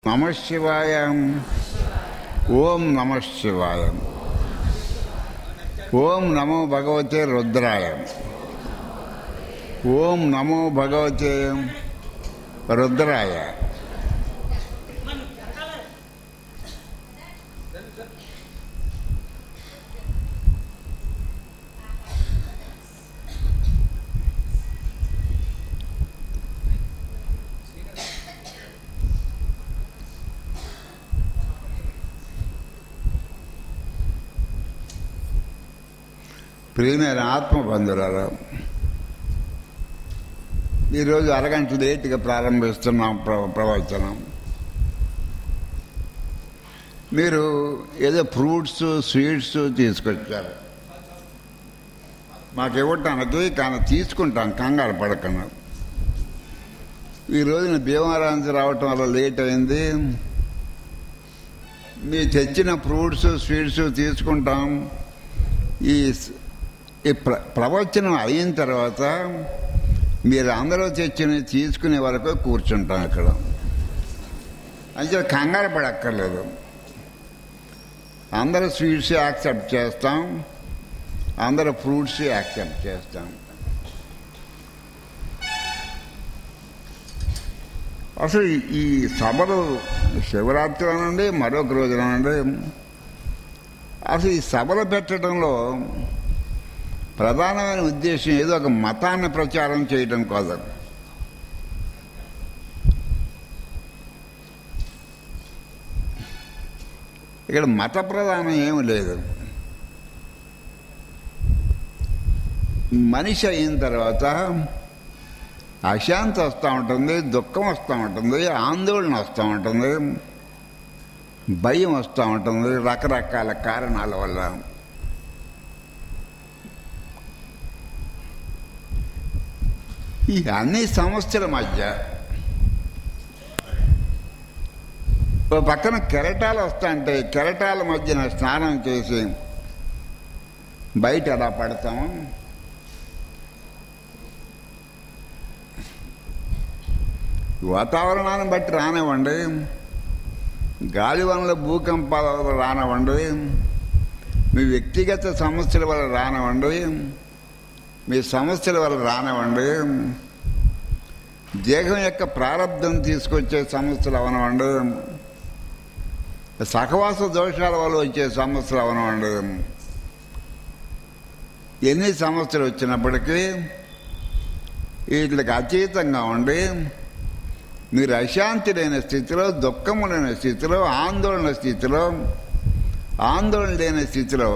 నమ శివాయ ఓం నమ శివాయ ఓం నమో భగవతే రుద్రాయ ఓం నమో భగవతే రుద్రాయ ప్రియమైన ఆత్మ బంధురాలు ఈరోజు అరగంట లేట్గా ప్రారంభిస్తున్నాం ప్ర- ప్రవచనం మీరు ఏదో ఫ్రూట్స్ స్వీట్స్ తీసుకొచ్చారు మాకు ఇవ్వటానికి కానీ తీసుకుంటాం కంగారు పడకుండా ఈ రోజున భీమవరానికి రావటం వల్ల లేట్ అయింది మీరు తెచ్చిన ఫ్రూట్స్ స్వీట్స్ తీసుకుంటాం ఈ స- ఈ ప్ర ప్రవచనం అయిన తర్వాత మీరు అందరూ తెచ్చిన తీసుకునే వరకు కూర్చుంటాం ఇక్కడ అంటే కంగారు పడక్కర్లేదు అందరూ స్వీట్స్ యాక్సెప్ట్ చేస్తాం అందరూ ఫ్రూట్స్ యాక్సెప్ట్ చేస్తాం అసలు ఈ- ఈ సభలు శివరాత్రి అనండి మరొక రోజున అనండి అసలు ఈ సభలు పెట్టడంలో ప్రధానమైన ఉద్దేశం ఏదో ఒక మతాన్ని ప్రచారం చేయడం కాదు ఇక్కడ మత ప్రధానం ఏమి లేదు మనిషి అయిన తర్వాత అశాంతి వస్తూ ఉంటుంది దుఃఖం వస్తూ ఉంటుంది ఆందోళన వస్తూ ఉంటుంది భయం వస్తూ ఉంటుంది రకరకాల కారణాల వల్ల ఈ అన్ని సమస్యల మధ్య ఓ పక్కన కెరటాలు వస్తాంటే కెరటాల మధ్యన స్నానం చేసి బయట ఎలా పడతాము వాతావరణాన్ని బట్టి రానివ్వండి గాలి వనల భూకంపాల వల్ల రానివ్వండి మీ వ్యక్తిగత సమస్యల వల్ల రానివ్వండి మీ సమస్యల వల్ల రానివ్వండి దేహం యొక్క ప్రారంధం తీసుకొచ్చే సమస్యలు అవనవండి సహవాస దోషాల వల్ల వచ్చే సమస్యలు అవనవండి ఎన్ని సమస్యలు వచ్చినప్పటికీ వీటికి అతీతంగా ఉండి మీరు అశాంతి లేని స్థితిలో దుఃఖము లేని స్థితిలో ఆందోళన స్థితిలో ఆందోళన లేని స్థితిలో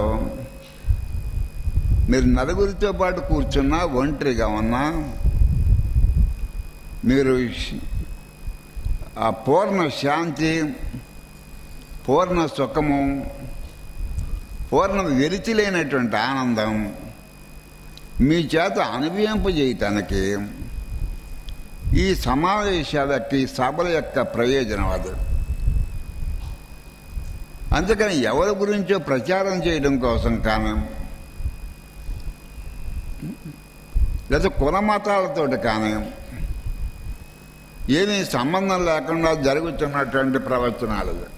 మీరు నలుగురితో పాటు కూర్చున్నా ఒంటరిగా ఉన్నా మీరు శ్- ఆ పూర్ణ శాంతి పూర్ణ సుఖము పూర్ణ వెలితి లేనటువంటి ఆనందం మీ చేత అనుభవింపజేయటానికి ఈ సమావేశాలకి సభల యొక్క ప్రయోజనం అది అందుకని ఎవరి గురించో ప్రచారం చేయడం కోసం కానీ లేదా కుల మతాలతోటి కానీ ఏమీ సంబంధం లేకుండా జరుగుతున్నటువంటి ప్రవచనాలు ఇవి.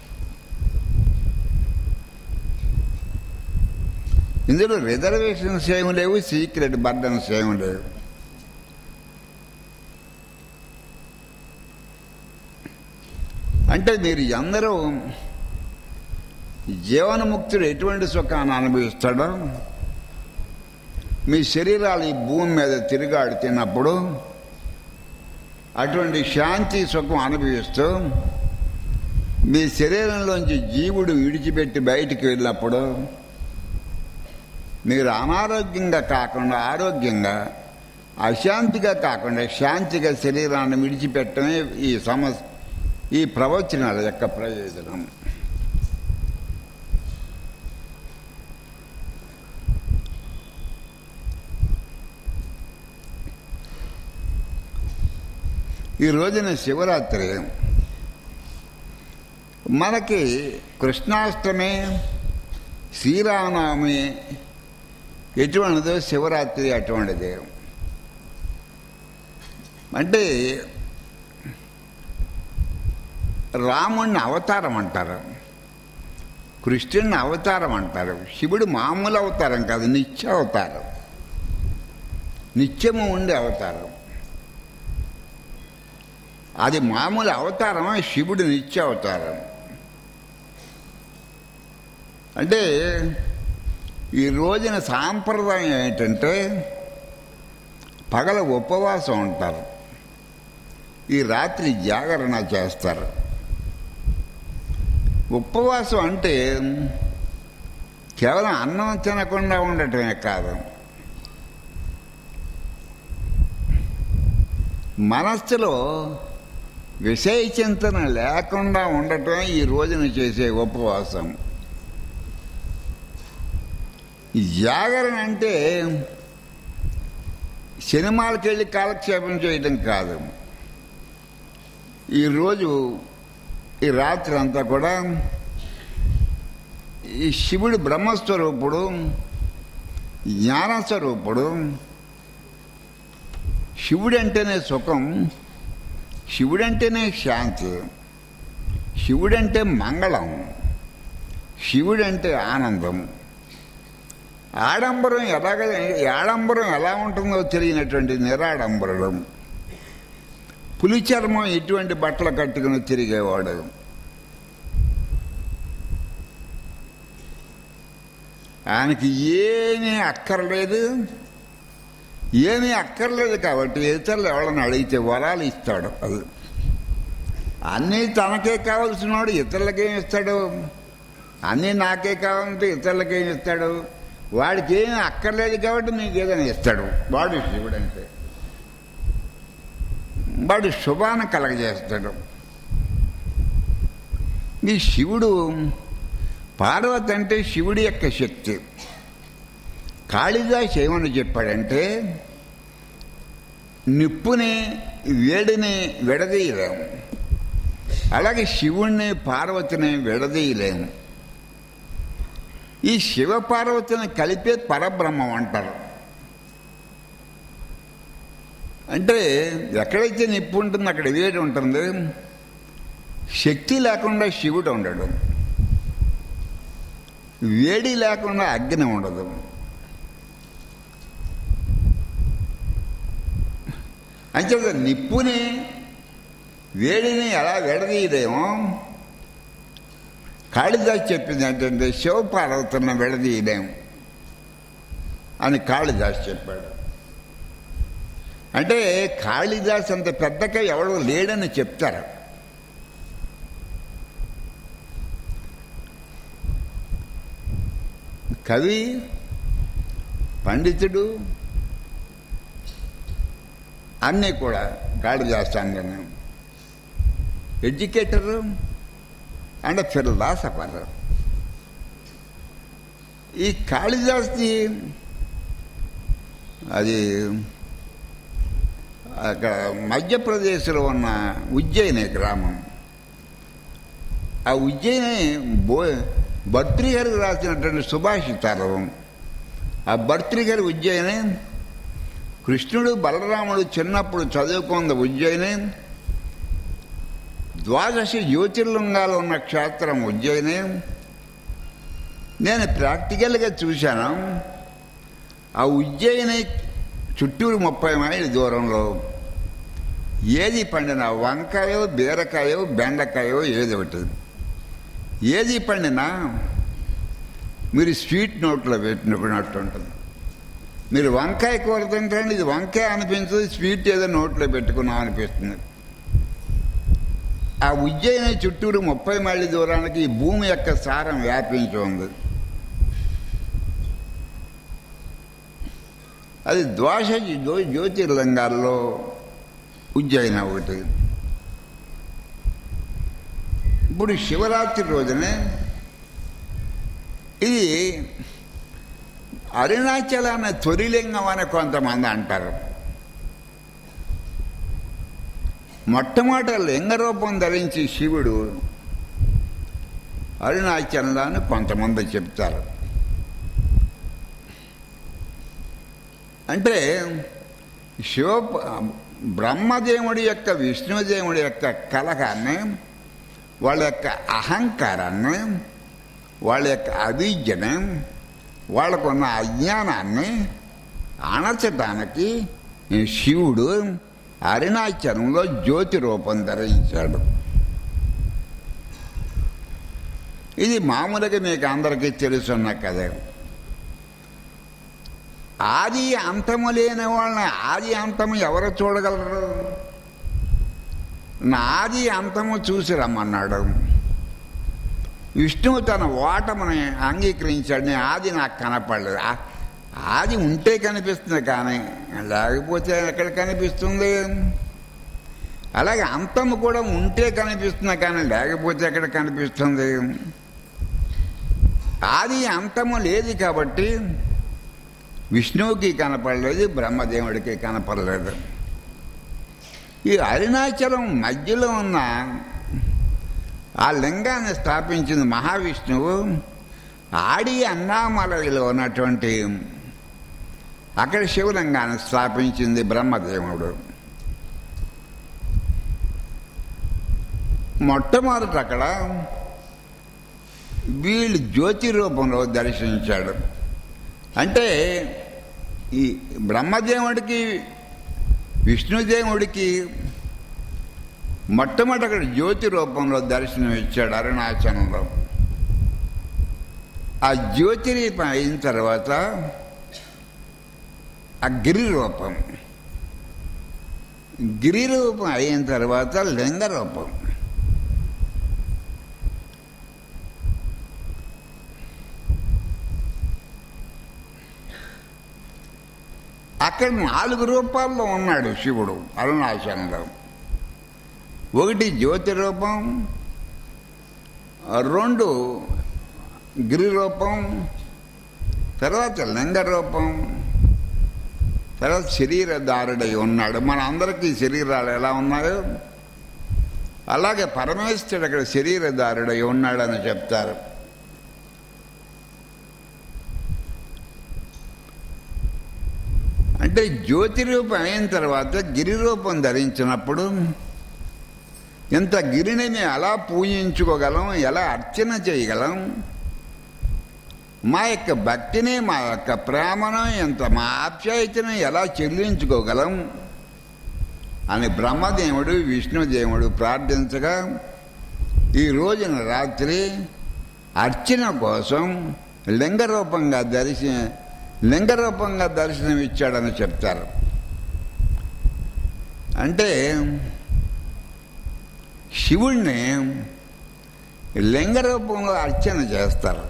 ఇందులో రిజర్వేషన్స్ ఏమి లేవు సీక్రెట్ బర్డన్స్ ఏమి లేవు అంటే మీరు అందరూ జీవనముక్తుడు ఎటువంటి సుఖాన్ని అనుభవిస్తాడో మీ శరీరాలు ఈ భూమి మీద తిరిగాడుతున్నప్పుడు అటువంటి శాంతి సుఖం అనుభవిస్తూ మీ శరీరంలోంచి జీవుడు విడిచిపెట్టి బయటికి వెళ్ళినప్పుడు మీరు అనారోగ్యంగా కాకుండా ఆరోగ్యంగా అశాంతిగా కాకుండా శాంతిగా శరీరాన్ని విడిచిపెట్టమే ఈ సమస్య ఈ ప్రవచనాల యొక్క ప్రయోజనం ఈ రోజున శివరాత్రి మనకి కృష్ణాష్టమి శ్రీరామనవమి ఎటువంటిదో శివరాత్రి అటువంటిది అంటే రాముణ్ణి అవతారం అంటారు కృష్ణుడిని అవతారం అంటారు శివుడు మామూలు అవతారం కాదు నిత్య అవతారం నిత్యము ఉండే అవతారం అది మామూలు అవతారం శివుడు నిత్య అవతారం అంటే ఈ రోజున సాంప్రదాయం ఏంటంటే పగల ఉపవాసం ఉంటారు ఈ రాత్రి జాగరణ చేస్తారు ఉపవాసం అంటే కేవలం అన్నం తినకుండా ఉండటమే కాదు మనస్సులో విషయ చింతన లేకుండా ఉండటమే ఈ రోజున చేసే ఉపవాసం ఈ జాగరణ అంటే సినిమాలకు వెళ్ళి కాలక్షేపం చేయడం కాదు ఈరోజు ఈ రాత్రి అంతా కూడా ఈ శివుడు బ్రహ్మస్వరూపుడు జ్ఞానస్వరూపుడు శివుడంటేనే సుఖం శివుడంటేనే శాంతి శివుడంటే మంగళం శివుడంటే ఆనందం ఆడంబరం ఎలాగ ఆడంబరం ఎలా ఉంటుందో తెలియనటువంటి నిరాడంబరం పులి చర్మం ఎటువంటి బట్టలు కట్టుకుని తిరిగేవాడు ఆయనకి ఏమీ అక్కర్లేదు ఏమీ అక్కర్లేదు కాబట్టి ఇతరులు ఎవరైనా అడిగితే వరాలు ఇస్తాడు అది అన్నీ తనకే కావలసిన వాడు ఇతరులకేం ఇస్తాడు అన్నీ నాకే కావాలంటే ఇతరులకేం ఇస్తాడు వాడికి ఏమీ అక్కర్లేదు కాబట్టి మీకు ఏదైనా ఇస్తాడు వాడు శివుడు అంటే వాడు శుభాన్ని కలగజేస్తాడు ఈ శివుడు పార్వతి అంటే శివుడి యొక్క శక్తి కాళిదాస్ ఏమని చెప్పాడంటే నిప్పుని వేడిని విడదీయలేము అలాగే శివుణ్ణి పార్వతిని విడదీయలేము ఈ శివ పార్వతిని కలిపే పరబ్రహ్మం అంటారు అంటే ఎక్కడైతే నిప్పు ఉంటుందో అక్కడ వేడి ఉంటుంది శక్తి లేకుండా శివుడు ఉండడు వేడి లేకుండా అగ్ని ఉండదు అంచేత నిప్పుని వేడిని ఎలా విడదీయలేమో కాళిదాస్ చెప్పింది ఏంటంటే శివపార్వతులను విడదీయలేము అని కాళిదాస్ చెప్పాడు అంటే కాళిదాస్ అంత పెద్దగా ఎవడో లేడని చెప్తారు కవి పండితుడు అన్నీ కూడా కాళిదాస్ అంగనే ఎడ్యుకేటరు అండ్ ఫిలాసఫర్ ఈ కాళిదాస్ది అది అక్కడ మధ్యప్రదేశ్లో ఉన్న ఉజ్జయిని గ్రామం ఆ ఉజ్జయిని బో భర్తృగారికి రాసినటువంటి సుభాషితాలు ఆ భర్తృగారి ఉజ్జయిని కృష్ణుడు బలరాముడు చిన్నప్పుడు చదువుకున్న ఉజ్జయిని ద్వాదశ జ్యోతిర్లింగాలు ఉన్న క్షేత్రం ఉజ్జయిని నేను ప్రాక్టికల్గా చూశాను ఆ ఉజ్జయిని చుట్టూరు ముప్పై మైళ్ళ దూరంలో ఏది పండిన వంకాయో బీరకాయో బెండకాయో ఏది ఒకటి ఏది పండినా మీరు స్వీట్ నోట్లో పెట్టుకున్నట్టు ఉంటుంది మీరు వంకాయ కూర తింటే ఇది వంకాయ అనిపించదు స్వీట్ ఏదో నోట్లో పెట్టుకున్నాం అనిపిస్తుంది ఆ ఉజ్జయిని చుట్టూరు ముప్పై మైళ్ళ దూరానికి ఈ భూమి యొక్క సారం వ్యాపించి ఉంది అది ద్వాస జ్యో- జ్యోతిర్లింగాల్లో ఉజ్జయిని ఒకటి ఇప్పుడు శివరాత్రి రోజునే ఇది అరుణాచల అనే తొలిలింగం అని కొంతమంది అంటారు మొట్టమొదట లింగ రూపం ధరించి శివుడు అరుణాచలంలో అని కొంతమంది చెప్తారు అంటే శివ బ్రహ్మదేవుడి యొక్క విష్ణుదేవుడి యొక్క కలహాన్ని వాళ్ళ యొక్క అహంకారాన్ని వాళ్ళ యొక్క అవిద్యని వాళ్ళకున్న అజ్ఞానాన్ని అణచటానికి ఈ శివుడు అరుణాచలంలో జ్యోతి రూపం ధరించాడు ఇది మామూలుగా మీకు అందరికీ తెలుసున్న కథ ఆది అంతము లేని వాళ్ళని ఆది అంతము ఎవరు చూడగలరు నా ఆది అంతము చూసి రమ్మన్నాడు విష్ణువు తన ఓటముని అంగీకరించాడు నేను ఆది నాకు కనపడలేదు ఆ- ఆది ఉంటే కనిపిస్తుంది కానీ లేకపోతే ఎక్కడ కనిపిస్తుంది అలాగే అంతము కూడా ఉంటే కనిపిస్తుంది కానీ లేకపోతే ఎక్కడ కనిపిస్తుంది ఆది అంతము లేదు కాబట్టి విష్ణువుకి కనపడలేదు బ్రహ్మదేవుడికి కనపడలేదు ఈ అరుణాచలం మధ్యలో ఉన్న ఆ లింగాన్ని స్థాపించింది మహావిష్ణువు ఆడి అన్నామలైలో ఉన్నటువంటి అక్కడ శివలింగాన్ని స్థాపించింది బ్రహ్మదేవుడు మొట్టమొదట అక్కడ వీళ్ళు జ్యోతి రూపంలో దర్శించాడు అంటే ఈ బ్రహ్మదేవుడికి విష్ణుదేవుడికి మొట్టమొదటి అక్కడ జ్యోతి రూపంలో దర్శనం ఇచ్చాడు అరుణాచలంలో ఆ జ్యోతి రూపం అయిన తర్వాత ఆ గిరి రూపం గిరి రూపం అయిన తర్వాత లింగ రూపం అక్కడ నాలుగు రూపాల్లో ఉన్నాడు శివుడు అరుణాచలంలో ఒకటి జ్యోతి రూపం రెండు గిరి రూపం తర్వాత లింగ రూపం తర్వాత శరీరధారుడై ఉన్నాడు మన అందరికీ శరీరాలు ఎలా ఉన్నాయో అలాగే పరమేశ్వరుడు అక్కడ శరీరధారుడై ఉన్నాడని చెప్తారు అంటే జ్యోతి రూపం అయిన తర్వాత గిరి రూపం ధరించినప్పుడు ఇంత గిరిని మేము ఎలా పూజించుకోగలం ఎలా అర్చన చేయగలం మా యొక్క భక్తిని మా యొక్క ప్రేమను ఎంత మా ఆప్యాయతను ఎలా చెల్లించుకోగలం అని బ్రహ్మదేవుడు విష్ణుదేవుడు ప్రార్థించగా ఈ రోజున రాత్రి అర్చన కోసం లింగరూపంగా దర్శన లింగరూపంగా దర్శనం ఇచ్చాడని చెప్తారు అంటే శివుణ్ణి లింగ రూపంలో అర్చన చేస్తారు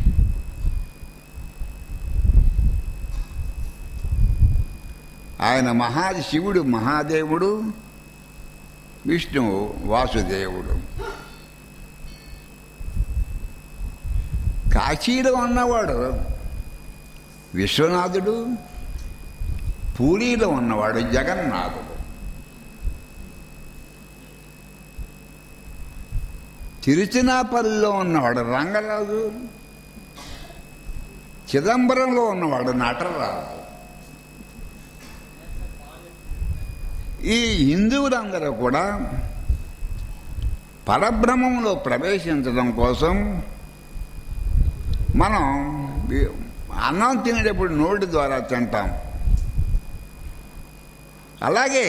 ఆయన మహా శివుడు మహాదేవుడు విష్ణువు వాసుదేవుడు కాశీలో ఉన్నవాడు విశ్వనాథుడు పూరీలో ఉన్నవాడు జగన్నాథుడు తిరుచినాపల్లిలో ఉన్నవాడు రంగరాజు చిదంబరంలో ఉన్నవాడు నటరాజు ఈ హిందువులందరూ కూడా పరబ్రహ్మంలో ప్రవేశించడం కోసం మనం ఈ అన్నం తినేటప్పుడు నోటి ద్వారా తింటాం అలాగే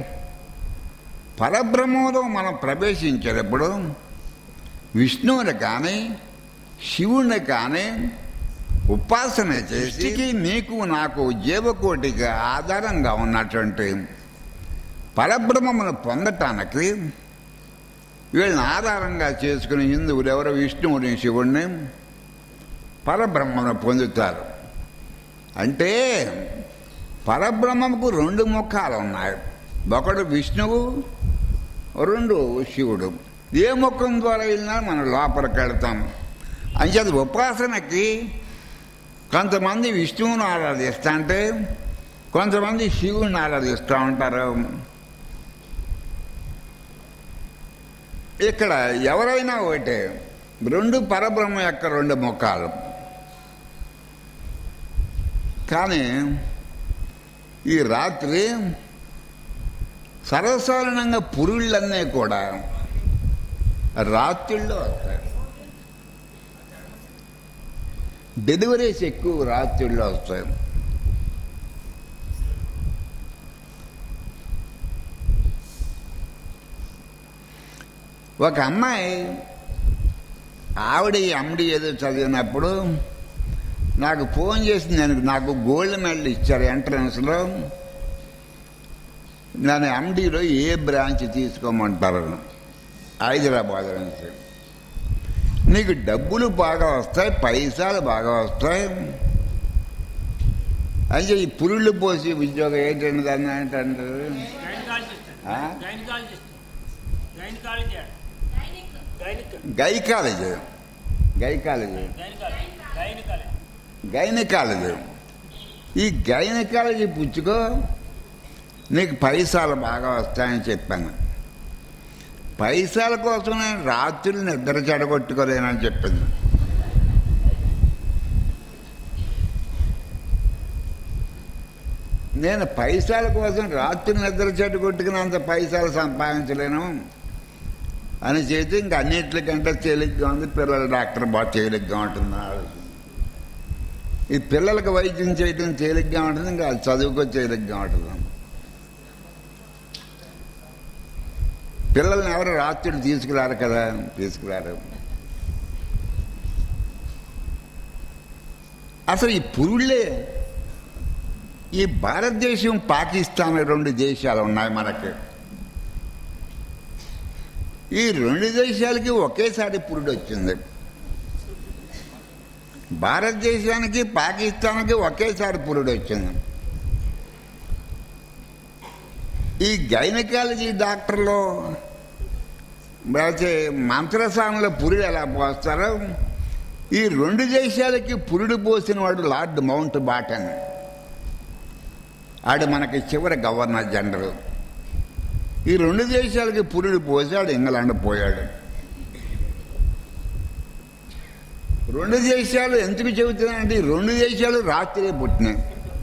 పరబ్రహ్మంలో మనం ప్రవేశించేటప్పుడు విష్ణువుని కానీ శివుని కానీ ఉపాసన చేసి నీకు నాకు జీవకోటికి ఆధారంగా ఉన్నటువంటి పరబ్రహ్మమును పొందటానికి వీళ్ళని ఆధారంగా చేసుకుని హిందువులు ఎవరో విష్ణువుని శివుణ్ణి పరబ్రహ్మను పొందుతారు అంటే పరబ్రహ్మకు రెండు ముఖాలు ఉన్నాయి ఒకడు విష్ణువు రెండు శివుడు ఏ ముఖం ద్వారా వెళ్ళినా మనం లోపలికి వెళ్తాం అంచేది ఉపాసనకి కొంతమంది విష్ణువుని ఆరాధిస్తా అంటే కొంతమంది శివుని ఆరాధిస్తూ ఉంటారు ఇక్కడ ఎవరైనా ఒకటే రెండు పరబ్రహ్మ యొక్క రెండు ముఖాలు కానీ ఈ రాత్రి సర్వసాధారణంగా పురుళ్ళన్నీ కూడా రాత్రిళ్ళు వస్తాయి డెలివరీస్ ఎక్కువ రాత్రిళ్ళు వస్తాయి ఒక అమ్మాయి ఆవిడ ఈ అమ్మడి ఏదో చదివినప్పుడు నాకు ఫోన్ చేసి నేను నాకు గోల్డ్ మెడల్ ఇచ్చారు ఎంట్రన్స్లో నన్ను ఎండీలో ఏ బ్రాంచ్ తీసుకోమంటారు హైదరాబాద్ నుంచి నీకు డబ్బులు బాగా వస్తాయి పైసలు బాగా వస్తాయి అంటే ఈ పురుళ్ళు పోసి ఉద్యోగం ఏంటంటే దాన్ని ఏంటంటారు గైనకాలజిస్ట్ ఆ? Gynaecologist gynaecology gynaec gynaecology gynaecology gynaecology gynaecology gynaecology ఈ గైనకాలజీ పుచ్చుకో నీకు పైసలు బాగా వస్తాయని చెప్పాను పైసల కోసం నేను రాత్రులు నిద్ర చెడగొట్టుకోలేనని చెప్పింది నేను పైసల కోసం రాత్రి నిద్ర చెడగొట్టుకున్నంత పైసలు సంపాదించలేను అని చేసి ఇంక అన్నింటికంటే తేలిగ్గా ఉంది పిల్లల డాక్టర్ బాగా తేలిగ్గా ఉంటుంది నా ఆలోచన. ఈ పిల్లలకు వైద్యం చేయడం తేలిగ్గా ఉంటుంది ఇంకా చదువుకో తేలిగ్గా ఉంటుంది పిల్లల్ని ఎవరు రాత్రులు తీసుకురారు కదా తీసుకురారు అసలు ఈ పురుళ్ళే ఈ భారతదేశం పాకిస్తాన్ రెండు దేశాలు ఉన్నాయి మనకి ఈ రెండు దేశాలకి ఒకేసారి పురుడు వచ్చింది భారతదేశానికి పాకిస్తాన్కి ఒకేసారి పురుడు వచ్చింది ఈ గైనకాలజీ డాక్టర్లు లేకపోతే మంత్రసానంలో పురుడు ఎలా పోస్తారో ఈ రెండు దేశాలకి పురుడు పోసిన వాడు లార్డ్ మౌంట్ బాటన్ ఆడు మనకి చివరి గవర్నర్ జనరల్ ఈ రెండు దేశాలకి పురుడు పోసాడు ఇంగ్లాండ్ పోయాడు రెండు దేశాలు ఎందుకు చెబుతున్నాయంటే ఈ రెండు దేశాలు రాత్రి పుట్టినాయి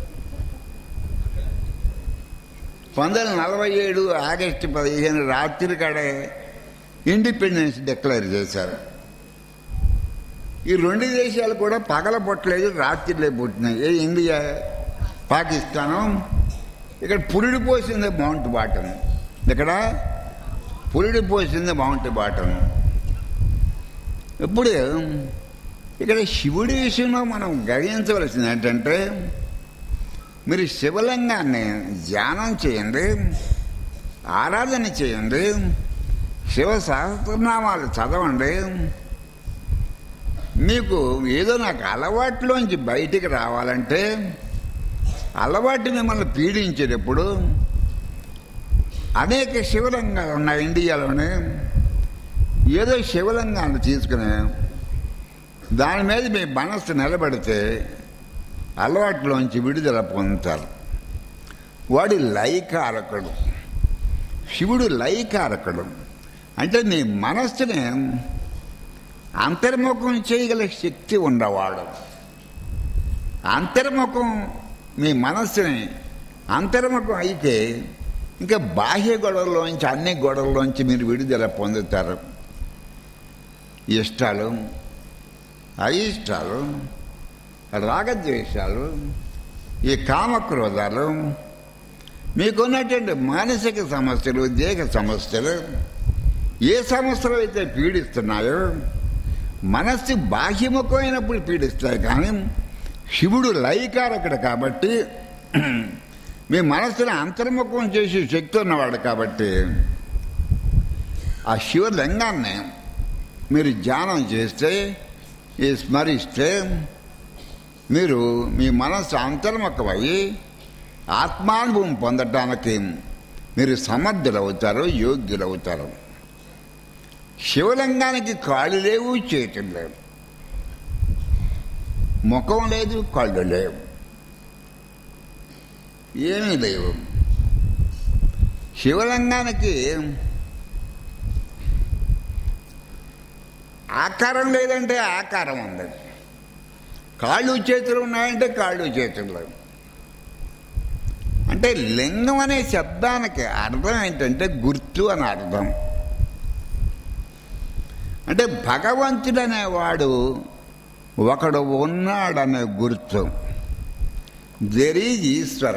పంతొమ్మిది వందల నలభై ఏడు ఆగస్టు పదిహేను రాత్రి కాడే ఇండిపెండెన్స్ డిక్లేర్ చేశారు ఈ రెండు దేశాలు కూడా పగల పుట్టలేదు రాత్రిలే పుట్టినాయి ఏ ఇండియా పాకిస్తాను ఇక్కడ పురుడు పోసింది మౌంట్ బాటన్ ఇక్కడ పురుడు పోసింది మౌంట్ బాటన్ ఇప్పుడు ఇక్కడ శివుడి విషయంలో మనం గ్రహించవలసింది ఏంటంటే మీరు శివలింగాన్ని ధ్యానం చేయండి ఆరాధన చేయండి శివ సహస్రనామాలు చదవండి మీకు ఏదో నాకు అలవాట్లోంచి బయటికి రావాలంటే అలవాటు మిమ్మల్ని పీడించేటప్పుడు అనేక శివలింగాలు ఉన్నాయి ఇండియాలోనే ఏదో శివలింగాన్ని తీసుకుని దాని మీద మీ మనస్సు నిలబడితే అలవాట్లోంచి విడుదల పొందుతారు వాడి లైకారకుడు శివుడు లైకారకుడు అంటే నీ మనస్సుని అంతర్ముఖం చేయగల శక్తి ఉన్నవాడు అంతర్ముఖం మీ మనస్సుని అంతర్ముఖం అయితే ఇంకా బాహ్య గొడవల్లోంచి అన్ని గొడవల్లోంచి మీరు విడుదల పొందుతారు ఇష్టాలు అయిష్టాలు రాగద్వేషాలు ఈ కామక్రోధాలు మీకున్నటువంటి మానసిక సమస్యలు దేహ సమస్యలు ఏ సమస్యలు అయితే పీడిస్తున్నాయో మనస్సు బాహ్యముఖమైనప్పుడు పీడిస్తాయి కానీ శివుడు లయకారకుడు కాబట్టి మీ మనస్సుని అంతర్ముఖం చేసే శక్తి ఉన్నవాడు కాబట్టి ఆ శివలింగాన్ని మీరు ధ్యానం చేస్తే ఈ స్మరిస్తే మీరు మీ మనస్సు అంతర్ముఖమయ్యి ఆత్మానుభవం పొందటానికి మీరు సమర్థులవుతారు యోగ్యులవుతారు శివలింగానికి కాళ్ళు లేవు చేతులు లేవు ముఖం లేదు కళ్ళు లేవు ఏమీ లేవు శివలింగానికి ఆకారం లేదంటే ఆకారం ఉంది కాళ్ళు చేతులు ఉన్నాయంటే కాళ్ళు చేతులు లేవు అంటే లింగం అనే శబ్దానికి అర్థం ఏంటంటే గుర్తు అని అర్థం అంటే భగవంతుడనేవాడు ఒకడు ఉన్నాడనే గుర్తు దెర్ ఈజ్ ఈశ్వర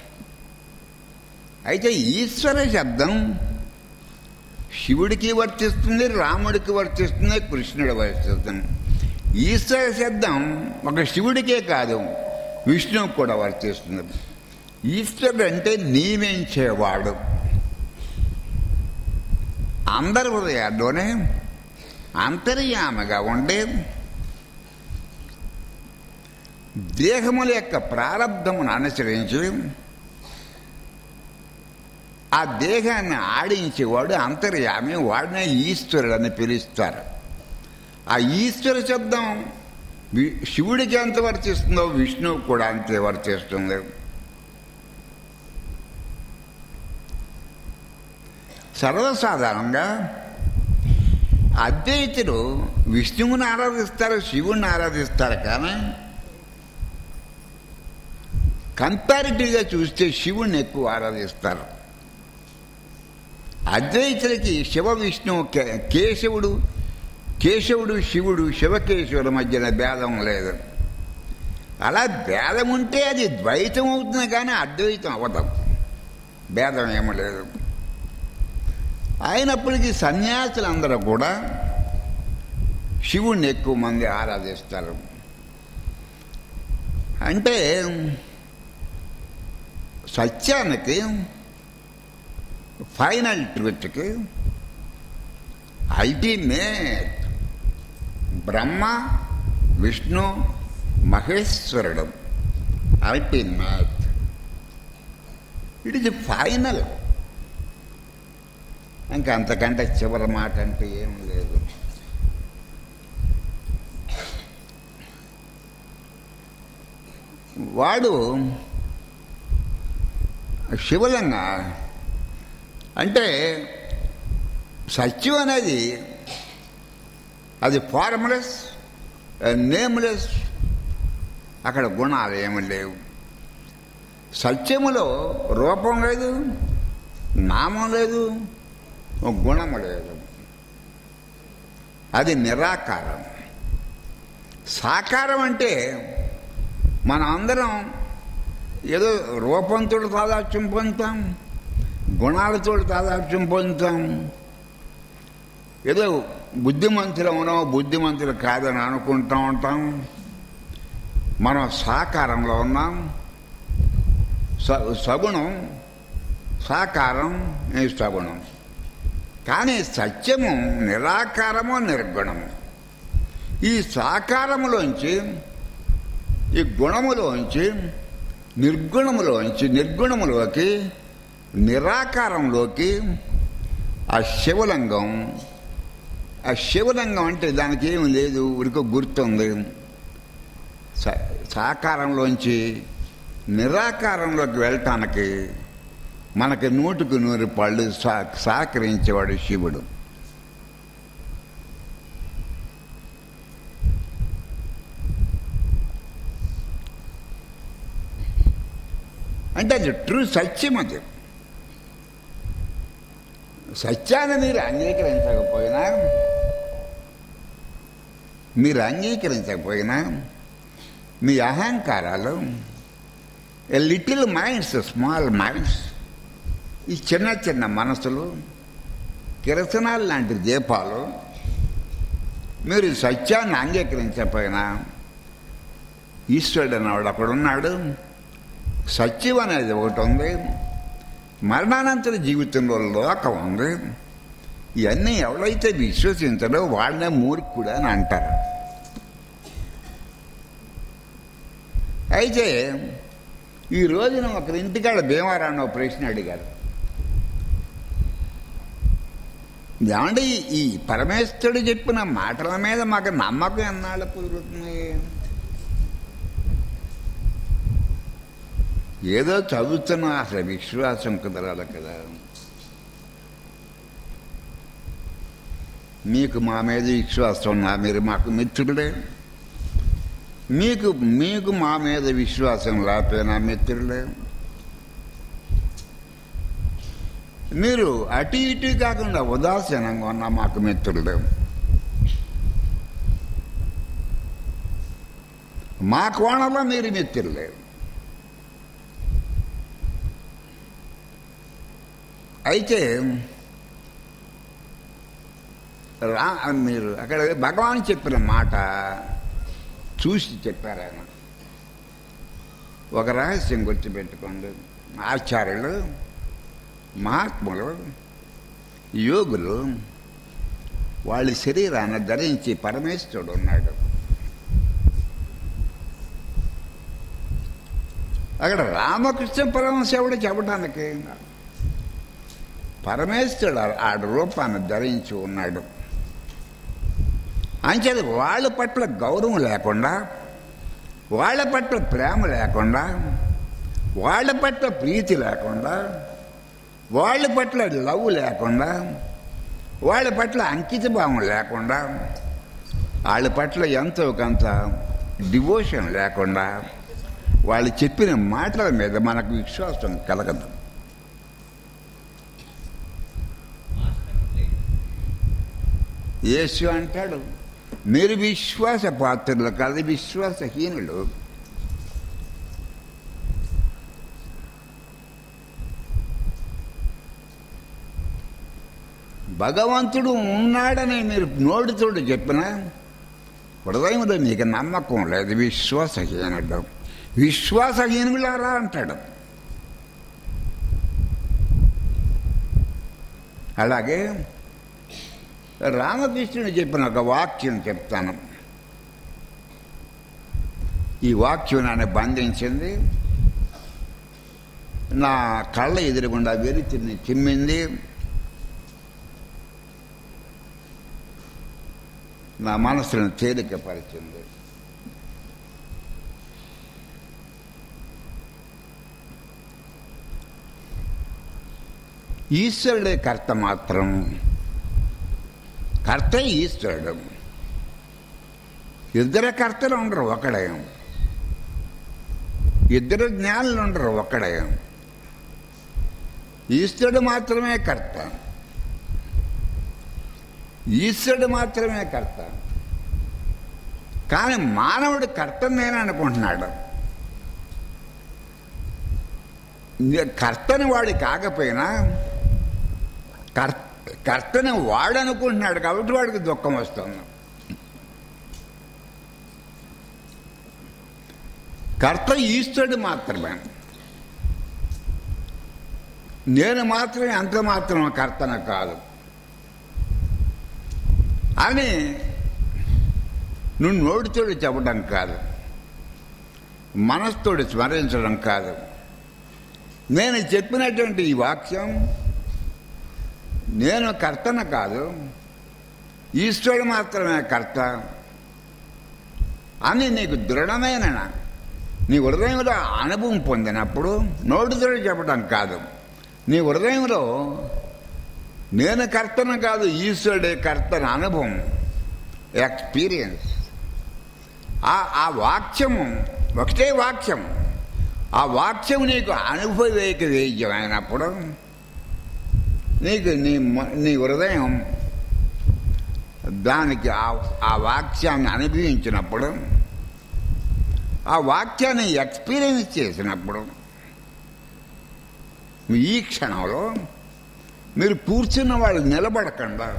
అయితే ఈశ్వర శబ్దం శివుడికి వర్తిస్తుంది రాముడికి వర్తిస్తుంది కృష్ణుడి వర్తిస్తుంది ఈశ్వర శబ్దం ఒక శివుడికే కాదు విష్ణువుకి కూడా వర్తిస్తుంది ఈశ్వరుడు అంటే నియమించేవాడు అందరి హృదయాల్లోనే అంతర్యామగా ఉండే దేహముల యొక్క ప్రారంధమును అనుసరించి ఆ దేహాన్ని ఆడించేవాడు అంతర్యామి వాడినే ఈశ్వరుడు అని పిలుస్తారు ఆ ఈశ్వర శబ్దం వి- శివుడికి ఎంత వర్తిస్తుందో విష్ణువుకు కూడా అంతే వర్తిస్తుంది సర్వసాధారణంగా అద్వైతులు విష్ణువుని ఆరాధిస్తారు శివుణ్ణి ఆరాధిస్తారు కానీ కంపారిటివ్గా చూస్తే శివుణ్ణి ఎక్కువ ఆరాధిస్తారు అద్వైతులకి శివ విష్ణు కే- కేశవుడు కేశవుడు శివుడు శివకేశవుల మధ్యన భేదం లేదు అలా భేదం ఉంటే అది ద్వైతం అవుతుంది కానీ అద్వైతం అవ్వదు భేదం ఏమీ లేదు అయినప్పటికీ సన్యాసులందరూ కూడా శివుణ్ణి ఎక్కువ మంది ఆరాధిస్తారు అంటే సత్యానికి ఫైనల్ ట్రూత్కి అల్టిమేట్ బ్రహ్మ విష్ణు మహేశ్వరుడు అల్టిమేట్ ఇట్ ఇస్ ఫైనల్ ఇంకా అంతకంటే చివరి మాట అంటే ఏం లేదు వాడు శివలింగ అంటే సత్యం అనేది అది ఫార్ములస్ నేమ్లెస్ అక్కడ గుణాలు ఏమి లేవు సత్యములో రూపం లేదు నామం లేదు గుణము లేదు అది నిరాకారం సాకారం అంటే మన అందరం ఏదో రూపంతో తాదాత్యం పొందుతాం గుణాలతో తాదాత్యం పొందుతాం ఏదో బుద్ధిమంతులమునో బుద్ధిమంతులు కాదని అనుకుంటూ ఉంటాం మనం సాకారంలో ఉన్నాం స- సగుణం సాకారం ఈ సగుణం కానీ సత్యము నిరాకారము నిర్గుణము ఈ సాకారములోంచి ఈ గుణములోంచి నిర్గుణములోంచి నిర్గుణములోకి నిరాకారంలోకి ఆ శివలింగం ఆ శివలింగం అంటే దానికి ఏమి లేదు ఉరికి గుర్తుంది స- సాకారంలోంచి నిరాకారంలోకి వెళ్ళటానికి మనకి నూటికి నూరు పళ్ళు సా సహకరించేవాడు శివుడు అంటే అది ట్రూ సత్యం అది సత్యాన్ని మీరు అంగీకరించకపోయినా మీరు అంగీకరించకపోయినా మీ అహంకారాలు లిటిల్ మైండ్స్ స్మాల్ మైండ్స్ ఈ చిన్న చిన్న మనసులు కిరసనాలు లాంటి దీపాలు మీరు సత్యాన్ని అంగీకరించకపోయినా ఈశ్వరుడు అనేవాడు అక్కడ ఉన్నాడు సత్యం అనేది ఒకటి ఉంది మరణానంతర జీవితంలో లోకం ఉంది ఇవన్నీ ఎవరైతే విశ్వసించడో వాళ్ళనే మూర్ఖుడు అని అంటారు అయితే ఈ రోజున ఒకరి ఇంటికాడ భీమారాన్ని ఒక ప్రశ్న అడిగారు ఏమంటే ఈ పరమేశ్వరుడు చెప్పిన మాటల మీద మాకు నమ్మకం ఎన్నాళ్ళు కుదురుతుంది ఏదో చదువుతున్నా అసలు విశ్వాసం కుదరాలి కదా మీకు మా మీద విశ్వాసం ఉన్నా మీరు మాకు మిత్రులే మీకు మీకు మా మీద విశ్వాసం లేకపోయినా మిత్రులే మీరు అటు ఇటు కాకుండా ఉదాసీనంగా ఉన్న మాకు మిత్రులే మా కోణంలో మీరు మిత్రులు లేరు అయితే రా మీరు అక్కడ భగవాన్ చెప్పిన మాట చూసి చెప్పారు ఆయన ఒక రహస్యం గుర్తుపెట్టుకోండి ఆచార్యులు మహాత్ములు యోగులు వాళ్ళ శరీరాన్ని ధరించి పరమేశ్వరుడు ఉన్నాడు అక్కడ రామకృష్ణ పరమశివుడు చెప్పడానికి పరమేశ్వరుడు ఆ రూపాన్ని ధరించి ఉన్నాడు అంచేది వాళ్ళ పట్ల గౌరవం లేకుండా వాళ్ళ పట్ల ప్రేమ లేకుండా వాళ్ళ పట్ల ప్రీతి లేకుండా వాళ్ళ పట్ల లవ్ లేకుండా వాళ్ళ పట్ల అంకిత భావం లేకుండా వాళ్ళ పట్ల ఎంతో కొంత డివోషన్ లేకుండా వాళ్ళు చెప్పిన మాటల మీద మనకు విశ్వాసం కలగదు యేసు అంటాడు మీరు విశ్వాస పాత్రలు కాదు విశ్వాసహీనులు భగవంతుడు ఉన్నాడని మీరు నోటితోడు చెప్పినా హృదయంలో మీకు నమ్మకం లేదు విశ్వాసహీనుడు విశ్వాసహీనులారా అంటాడు అలాగే రామకృష్ణుడు చెప్పిన ఒక వాక్యం చెప్తాను ఈ వాక్యం నన్ను బంధించింది నా కళ్ళ ఎదురుగుండా వెలితిని చిమ్మింది నా మనసును తేలికపరిచింది ఈశ్వరుడే కర్త మాత్రం కర్త ఈశ్వరుడు ఇద్దరు కర్తలు ఉండరు ఒకడే ఇద్దరు జ్ఞానులు ఉండరు ఒకడే ఈశ్వరుడు మాత్రమే కర్త ఈశ్వరుడు మాత్రమే కర్త కానీ మానవుడు కర్త నేను అనుకుంటున్నాడు కర్తని వాడి కాకపోయినా కర్ కర్తని వాడు అనుకుంటున్నాడు కాబట్టి వాడికి దుఃఖం వస్తుంది కర్త ఈశ్వరుడు మాత్రమే నేను మాత్రమే అంత మాత్రం కర్తన కాదు అని నువ్వు నోటితోడు చెప్పడం కాదు మనస్తోడు స్మరించడం కాదు నేను చెప్పినటువంటి ఈ వాక్యం నేను కర్తన కాదు ఈశ్వరుడు మాత్రమే కర్త అని నీకు దృఢమైన నీ హృదయంలో అనుభవం పొందినప్పుడు నోటితో చెప్పడం కాదు నీ హృదయంలో నేను కర్తన కాదు ఈశ్వరుడే కర్తన అనుభవం ఎక్స్పీరియన్స్ ఆ ఆ వాక్యము ఒకటే వాక్యం ఆ వాక్యం నీకు అనుభవేక వేద్యమైనప్పుడు నీకు నీ నీ హృదయం దానికి ఆ వాక్యాన్ని అనుభవించినప్పుడు ఆ వాక్యాన్ని ఎక్స్పీరియన్స్ చేసినప్పుడు ఈ క్షణంలో మీరు కూర్చున్న వాళ్ళు నిలబడకుండా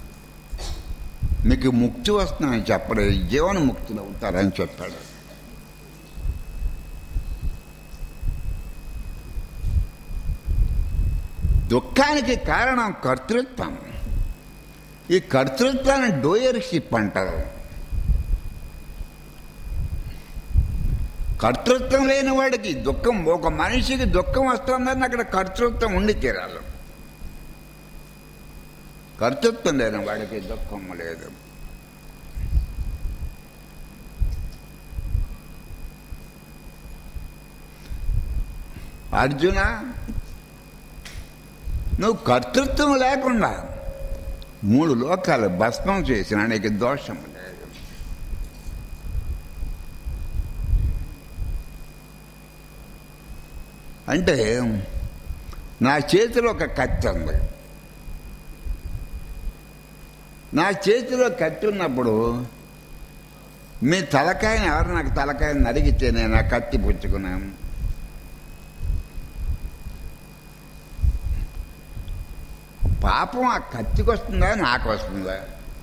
మీకు ముక్తి వస్తుందని చెప్పలేదు జీవన ముక్తులు అవుతారని చెప్పాడు దుఃఖానికి కారణం కర్తృత్వం ఈ కర్తృత్వాన్ని డోయర్షిప్ అంటారు కర్తృత్వం లేని వాడికి దుఃఖం ఒక మనిషికి దుఃఖం వస్తుందని అక్కడ కర్తృత్వం ఉండి తీరాలి కర్తృత్వం లేని వాడికి దుఃఖం లేదు అర్జున నువ్వు కర్తృత్వం లేకుండా మూడు లోకాలు భస్మం చేసిన నీకు దోషం లేదు అంటే నా చేతిలో ఒక కత్తి ఉంది నా చేతిలో కత్తి ఉన్నప్పుడు మీ తలకాయని ఎవరు నాకు తలకాయని అడిగితే నేను ఆ కత్తి పుచ్చుకున్నాను పాపం ఆ కత్తికి వస్తుందా నాకు వస్తుందా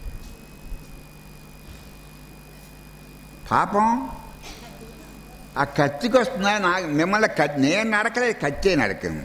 పాపం ఆ కత్తికి వస్తుందా నాకు మిమ్మల్ని కత్తి నేను నడకలేదు కత్తే నడకింది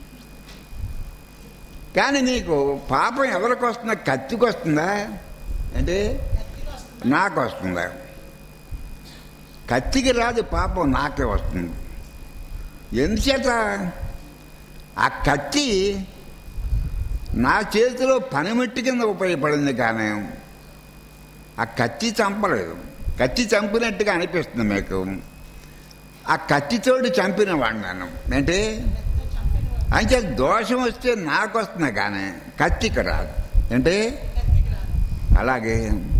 కానీ నీకు పాపం ఎవరికి వస్తుందా కత్తికి వస్తుందా అంటే నాకు వస్తుందా కత్తికి రాదు పాపం నాకే వస్తుంది ఎందుచేత ఆ కత్తి నా చేతిలో పనిమిట్టి కింద ఉపయోగపడింది కానీ ఆ కత్తి చంపలేదు కత్తి చంపినట్టుగా అనిపిస్తుంది మీకు ఆ కత్తితోటి చంపిన వాడిని నేను అంటే అంటే దోషం వస్తే నాకు వస్తుంది కానీ కత్తికి రాదు అంటే అలాగే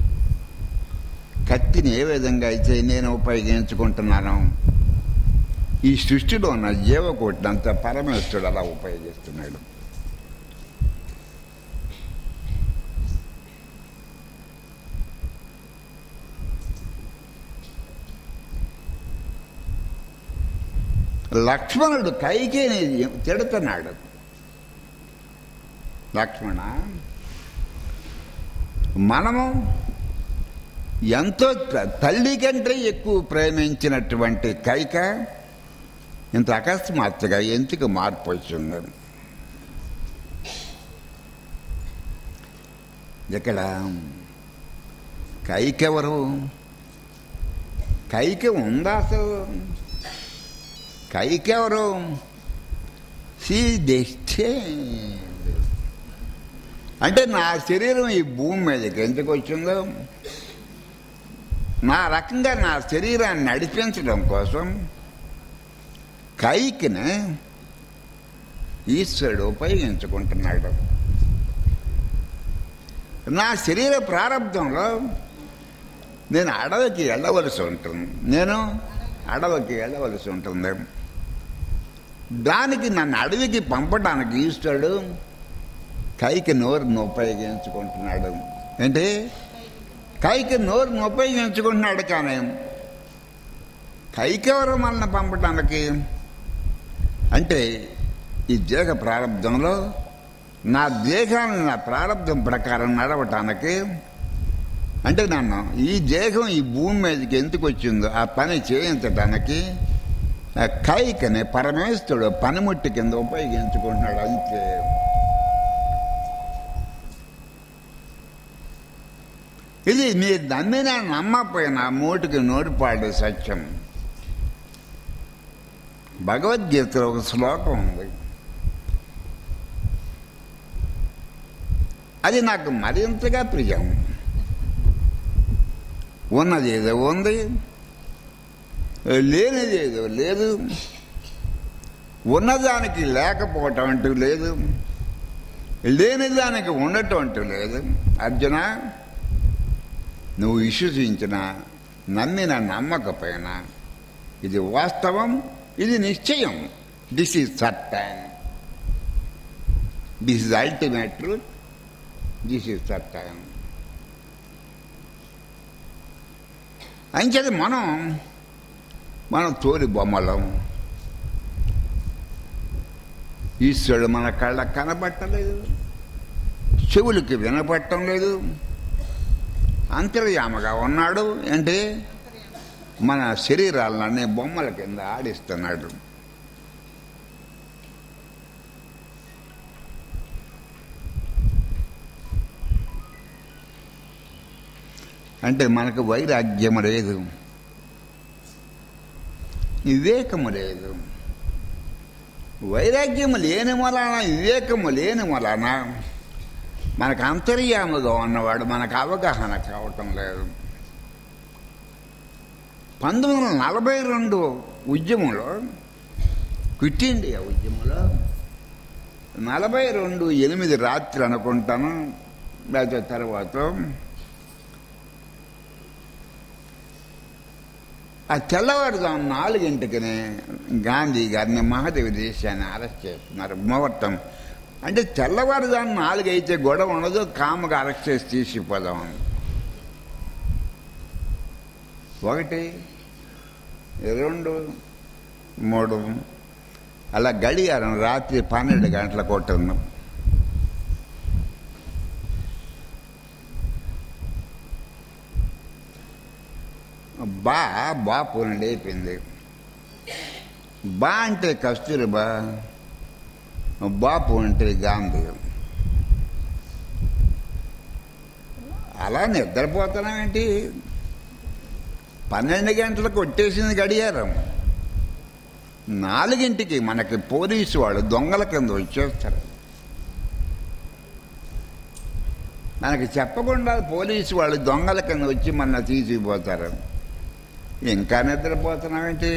కత్తిని ఏ విధంగా అయితే నేను ఉపయోగించుకుంటున్నాను ఈ సృష్టిలో ఉన్న జీవకోటిని అంత పరమేశ్వరుడు అలా ఉపయోగిస్తున్నాడు లక్ష్మణుడు కైకేని తిడుతున్నాడు లక్ష్మణ మనము ఎంతో త- తల్లి కంటే ఎక్కువ ప్రేమించినటువంటి కైక ఇంత అకస్మాత్తుగా ఎందుకు మార్పు వచ్చింది ఇక్కడ కైకెవరు కైక ఉందా అసలు కైకెవరు సీ దిష్టే అంటే నా శరీరం ఈ భూమి మీదకి ఎందుకు వచ్చిందో నా రకంగా నా శరీరాన్ని నడిపించడం కోసం కైకిని ఈశ్వరుడు ఉపయోగించుకుంటున్నాడు నా శరీర ప్రారంభంలో నేను అడవికి వెళ్ళవలసి ఉంటుంది నేను అడవికి వెళ్ళవలసి ఉంటుంది దానికి నన్ను అడవికి పంపడానికి ఈశ్వరుడు కైకి నోరును ఉపయోగించుకుంటున్నాడు ఏంటి కైకి నోరును ఉపయోగించుకుంటున్నాడు కానీ కైకెవరు మనల్ని పంపడానికి అంటే ఈ దేహ ప్రారంభంలో నా దేహాన్ని నా ప్రారంభం ప్రకారం నడవటానికి అంటే నన్ను ఈ దేహం ఈ భూమి మీదకి ఎందుకు వచ్చిందో ఆ పని చేయించడానికి ఆ కైకని పరమేశ్వరుడు పనిముట్టి కింద ఉపయోగించుకుంటున్నాడు అంతే ఇది మీరు నమ్మినా నమ్మపోయినా మూటికి నోటిపాడు సత్యం భగవద్గీతలో ఒక శ్లోకం ఉంది అది నాకు మరింతగా ప్రియం ఉన్నది ఏదో ఉంది లేనిది ఏదో లేదు ఉన్నదానికి లేకపోవటం అంటూ లేదు లేనిదానికి ఉండటం అంటూ లేదు అర్జున నువ్వు విశ్వసించిన నమ్మిన నమ్మకపోయినా ఇది వాస్తవం ఇది నిశ్చయం this is certain this is ultimate truth this is certain అంచేది మనం మనం తోలి బొమ్మలం ఈశ్వరుడు మన కళ్ళకు కనబట్టలేదు చెవులకి వినపట్టం లేదు అంతర్యామగా ఉన్నాడు అంటే మన శరీరాలన్నీ బొమ్మల కింద ఆడిస్తున్నాడు అంటే మనకు వైరాగ్యము లేదు వివేకము లేదు వైరాగ్యము లేని వలన వివేకము లేని వలన మనకు అంతర్యాముగా ఉన్నవాడు మనకు అవగాహన కావటం లేదు పంతొమ్మిది వందల నలభై రెండు ఉద్యమంలో క్విట్ ఇండియా ఉద్యమంలో నలభై రెండు ఎనిమిది రాత్రి అనుకుంటాను లేకపోతే తర్వాత ఆ తెల్లవారుజాము నాలుగింటికనే గాంధీ గారిని మహాదేవి దేశాన్ని అరెస్ట్ చేస్తున్నారు ముహూర్తం అంటే తెల్లవారుజాము నాలుగు అయితే గొడవ ఉండదు కాముగా అరెస్ట్ చేసి తీసుకుపోదాం ఒకటి రెండు మూడు అలా గడియారం రాత్రి పన్నెండు గంటల కొట్టింది బా బాపుని లేపింది బా అంటే కస్తూరిబా బాపు అంటే గాంధీ అలా నిద్రపోతున్నామేంటి పన్నెండు గంటలకు కొట్టేసింది గడియారం నాలుగింటికి మనకి పోలీసు వాళ్ళు దొంగల కింద వచ్చేస్తారు మనకి చెప్పకుండా పోలీసు వాళ్ళు దొంగల కింద వచ్చి మన తీసుకుపోతారు ఇంకా నిద్రపోతున్నామేంటి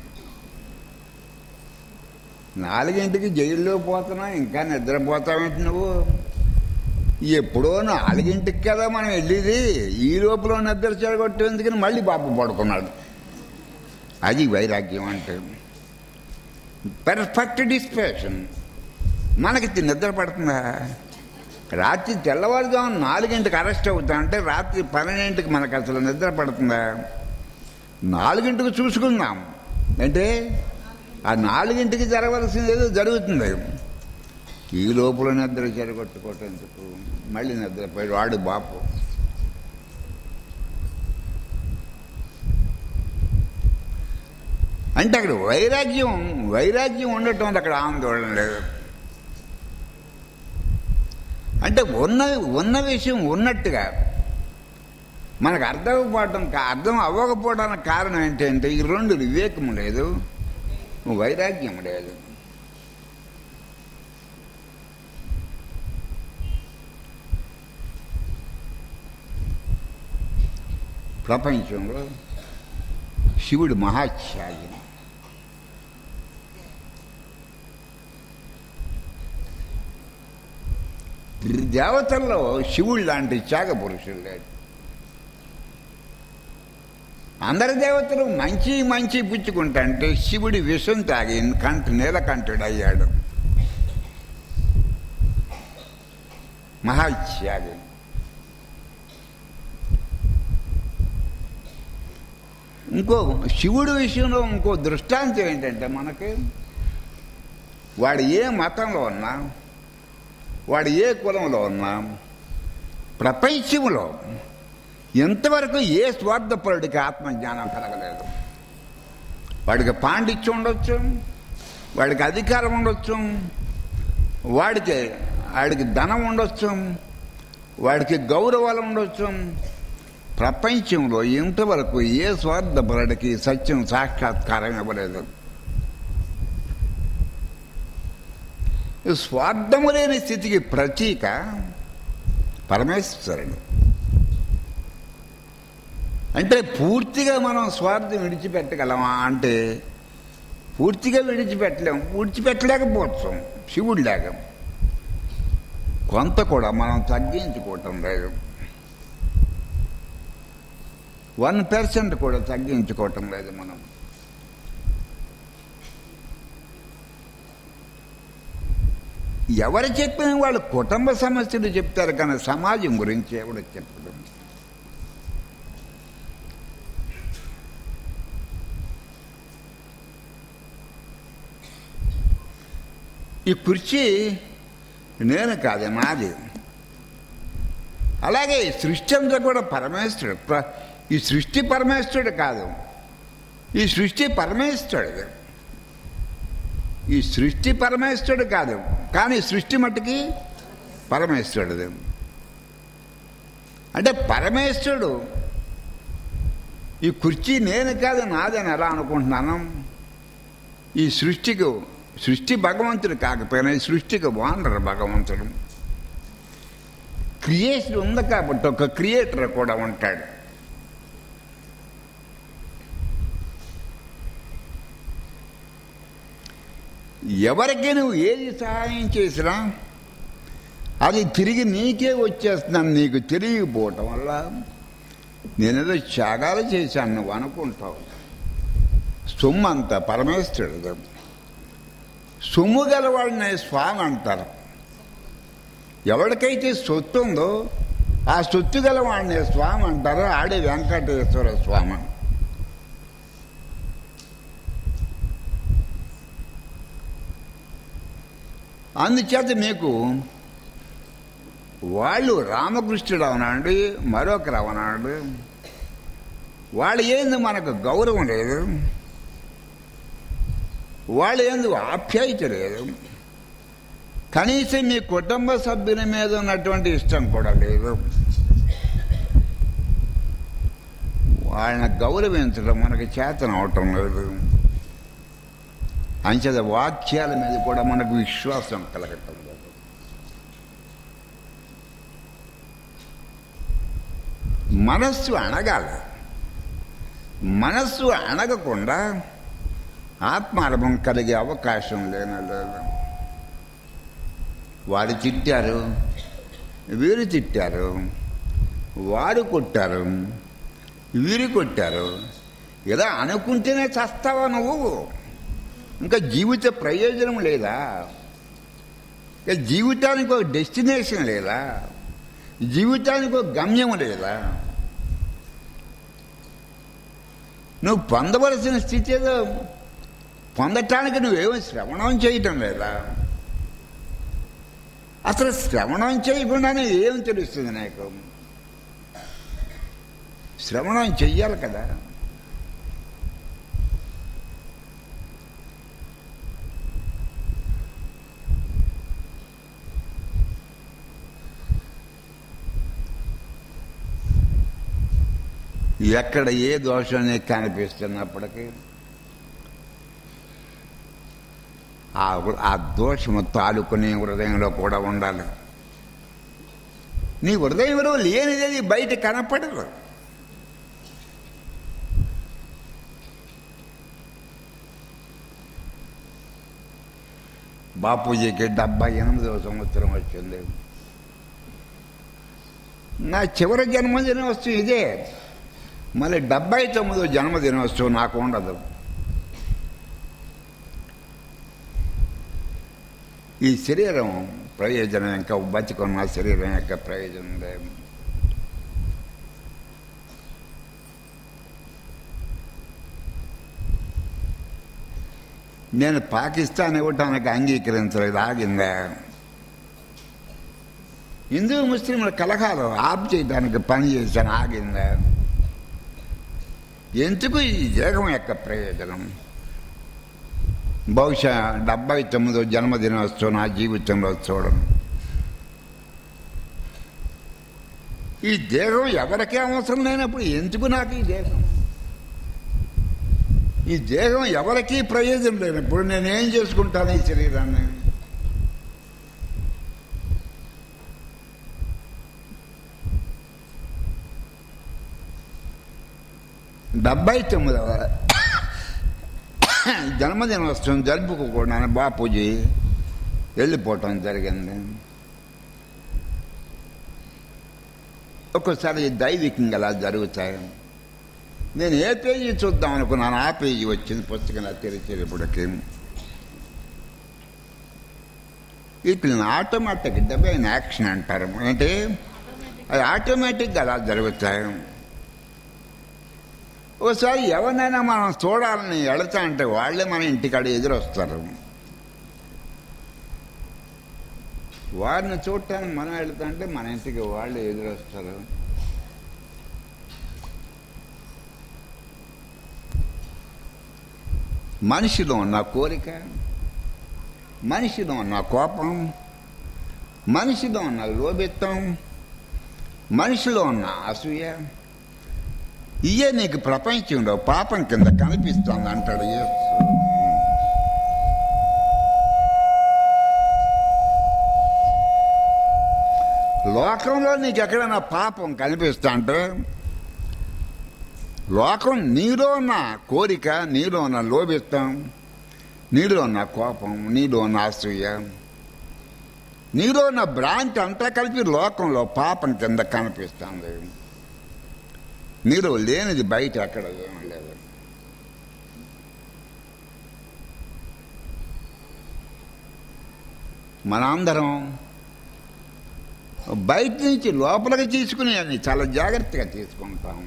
నాలుగింటికి జైల్లో పోతున్నావు ఇంకా నిద్రపోతావేంటి నువ్వు ఎప్పుడో నాలుగింటికి కదా మనం వెళ్ళేది ఈ లోపల నిద్ర చెడగొట్టేందుకని మళ్ళీ బాబు పడుకున్నాడు అది వైరాగ్యం అంటే పెర్ఫెక్ట్ డిస్ప్రేషన్ మనకి నిద్ర పడుతుందా రాత్రి తెల్లవారుజాము నాలుగింటికి అరెస్ట్ అవుతా అంటే రాత్రి పన్నెండింటికి మనకు అసలు నిద్ర పడుతుందా నాలుగింటికి చూసుకుందాం అంటే ఆ నాలుగింటికి జరగవలసింది ఏదో జరుగుతుంది ఈ లోపల నిద్ర చెడగొట్టుకోవటందుకు మళ్ళీ నిద్రపోయాడు వాడు బాపు అంటే అక్కడ వైరాగ్యం వైరాగ్యం ఉండటం వల్ల అక్కడ ఆందోళన లేదు అంటే ఉన్న ఉన్న విషయం ఉన్నట్టుగా మనకు అర్థం అవ్వకపోవటం కా- అర్థం అవ్వకపోవడానికి కారణం ఏంటంటే ఈ రెండు వివేకం లేదు వైరాగ్యం లేదు ప్రపంచంలో శివుడు మహాత్యాగి దేవతల్లో శివుడు లాంటి త్యాగ పురుషుడు లేడు అందరి దేవతలు మంచి మంచి పుచ్చుకుంటాంటే శివుడి విషం తాగి కంట నీలకంఠుడు అయ్యాడు మహాత్యాగి ఇంకో శివుడి విషయంలో ఇంకో దృష్టాంతం ఏంటంటే మనకి వాడు ఏ మతంలో ఉన్నా వాడు ఏ కులంలో ఉన్నా ప్రపంచంలో ఎంతవరకు ఏ స్వార్థపరుడికి ఆత్మజ్ఞానం కలగలేదు వాడికి పాండిత్యం ఉండొచ్చు వాడికి అధికారం ఉండొచ్చు వాడికి వాడికి ధనం ఉండొచ్చు వాడికి గౌరవాలు ఉండొచ్చు ప్రపంచంలో ఇంతవరకు ఏ స్వార్థపరుడికి సత్యం సాక్షాత్కారం ఇవ్వలేదు ఈ స్వార్థము లేని స్థితికి ప్రతీక పరమేశ్వరుడు అంటే పూర్తిగా మనం స్వార్థం విడిచిపెట్టగలమా అంటే పూర్తిగా విడిచిపెట్టలేం విడిచిపెట్టలేకపోవచ్చు శివుడు లేక కొంత కూడా మనం తగ్గించుకోవటం లేదు వన్ పర్సెంట్ కూడా తగ్గించుకోవటం లేదు మనం ఎవరు చెప్పిన వాళ్ళు కుటుంబ సమస్యలు చెప్తారు కానీ సమాజం గురించి ఎవడు చెప్పడం ఈ కుర్చీ నేను కాదు నాది అలాగే ఈ సృష్టి అంతా కూడా పరమేశ్వరుడు ప్ర- ఈ సృష్టి పరమేశ్వరుడు కాదు ఈ సృష్టి పరమేశ్వరుడు ఈ సృష్టి పరమేశ్వరుడు కాదు కానీ సృష్టి మట్టుకి పరమేశ్వరుడు అంటే పరమేశ్వరుడు ఈ కుర్చీ నేను కాదు నాదని ఎలా అనుకుంటున్నాను ఈ సృష్టికి సృష్టి భగవంతుడు కాకపోయినా ఈ సృష్టికి వానరు భగవంతుడు క్రియేషన్ ఉంది కాబట్టి ఒక క్రియేటర్ కూడా ఉంటాడు ఎవరికి నువ్వు ఏది సహాయం చేసినా అది తిరిగి నీకే వచ్చేస్తున్నాను నీకు తిరిగిపోవటం వల్ల నేనేదో త్యాగాలు చేశాను నువ్వు అనుకుంటావు సొమ్ము అంత పరమేశ్వరుడు సొమ్ము గలవాడిని స్వామి అంటారు ఎవరికైతే సొత్తు ఉందో ఆ సొత్తు గలవాడిని స్వామి అంటారు ఆడే వెంకటేశ్వర స్వామి అందుచేత మీకు వాళ్ళు రామకృష్ణుడు అవనాడు మరొకరు అవనాడు వాళ్ళు ఏంది మనకు గౌరవం లేదు వాళ్ళు ఏంది ఆప్యాయత లేదు కనీసం మీ కుటుంబ సభ్యుల మీద ఉన్నటువంటి ఇష్టం కూడా లేదు వాళ్ళని గౌరవించడం మనకి చేతన అవటం లేదు అంచేత వాక్యాల మీద కూడా మనకు విశ్వాసం కలగటం లేదు మనస్సు అణగాలి మనస్సు అణగకుండా ఆత్మానుభవం కలిగే అవకాశం లేనే లేదు వాడు తిట్టారు వీరు తిట్టారు వాడు కొట్టారు వీరు కొట్టారు ఇలా అనుకుంటేనే చస్తావా నువ్వు ఇంకా జీవిత ప్రయోజనం లేదా ఇక జీవితానికి ఒక డెస్టినేషన్ లేదా జీవితానికి ఒక గమ్యం లేదా నువ్వు పొందవలసిన స్థితి ఏదో పొందటానికి నువ్వేమో శ్రవణం చేయటం లేదా అసలు శ్రవణం చేయకుండానే ఏం తెలుస్తుంది నాకు శ్రవణం చెయ్యాలి కదా ఎక్కడ ఏ దోషం నీకు కనిపిస్తున్నప్పటికీ ఆ ఆ దోషము తాలూకుని హృదయంలో కూడా ఉండాలి నీ హృదయంలో లేనిది బయట కనపడదు బాపూజీకి డెబ్బై ఎనిమిదవ సంవత్సరం వచ్చింది నా చివరి జన్మదినోత్సవం ఇదే మళ్ళీ డెబ్బై తొమ్మిదో జన్మదినోత్సవం నాకు ఉండదు ఈ శరీరం ప్రయోజనం ఇంకా బతికున్న శరీరం యొక్క ప్రయోజనం లేదు నేను పాకిస్తాన్ ఇవ్వటానికి అంగీకరించలేదు ఆగిందా హిందూ ముస్లింల కలహాలు ఆప్ చేయడానికి పని చేశాను ఆగిందా ఎందుకు ఈ దేహం యొక్క ప్రయోజనం బహుశా డెబ్బై తొమ్మిదో జన్మదినోత్సవం నా జీవితంలో చూడను ఈ దేహం ఎవరికీ అవసరం లేనప్పుడు ఎందుకు నాకు ఈ దేహం ఈ దేహం ఎవరికీ ప్రయోజనం లేనప్పుడు నేనేం చేసుకుంటాను ఈ శరీరాన్ని డెబ్బై తొమ్మిదవ జన్మదినోత్సవం జరుపుకోకూడదని బాపూజీ వెళ్ళిపోవటం జరిగింది ఒక్కోసారి దైవికంగా అలా జరుగుతాయి నేను ఏ పేజీ చూద్దాం అనుకున్నాను ఆ పేజీ వచ్చింది పుస్తకం తెరిచేటప్పటికి వీటిని ఆటోమేటిక్ డివైన్ యాక్షన్ అంటారు అంటే అది ఆటోమేటిక్గా అలా జరుగుతాయి ఓసారి ఎవరినైనా మనం చూడాలని వెళతా అంటే వాళ్ళే మన ఇంటికాడ ఎదురొస్తారు వారిని చూడటానికి మనం వెళతా అంటే మన ఇంటికి వాళ్ళు ఎదురొస్తారు మనిషిలో ఉన్న కోరిక మనిషిలో ఉన్న కోపం మనిషిలో ఉన్న లోభిత్వం మనిషిలో ఉన్న అసూయ ఇయే నీకు ప్రపంచంలో పాపం కింద కనిపిస్తుంది అంటాడు యేసు లోకంలో నీకు ఎక్కడైనా పాపం కనిపిస్తా అంటే లోకం నీలో ఉన్న కోరిక నీలో ఉన్న లోభిత్వం నీలో ఉన్న కోపం నీలో ఉన్న అసూయ నీలో ఉన్న భ్రాంతి అంతా కలిపి లోకంలో పాపం కింద కనిపిస్తుంది నీలో లేనిది బయట ఎక్కడ ఏమీ లేదు మనందరం బయట నుంచి లోపలికి తీసుకుని అని చాలా జాగ్రత్తగా తీసుకుంటాం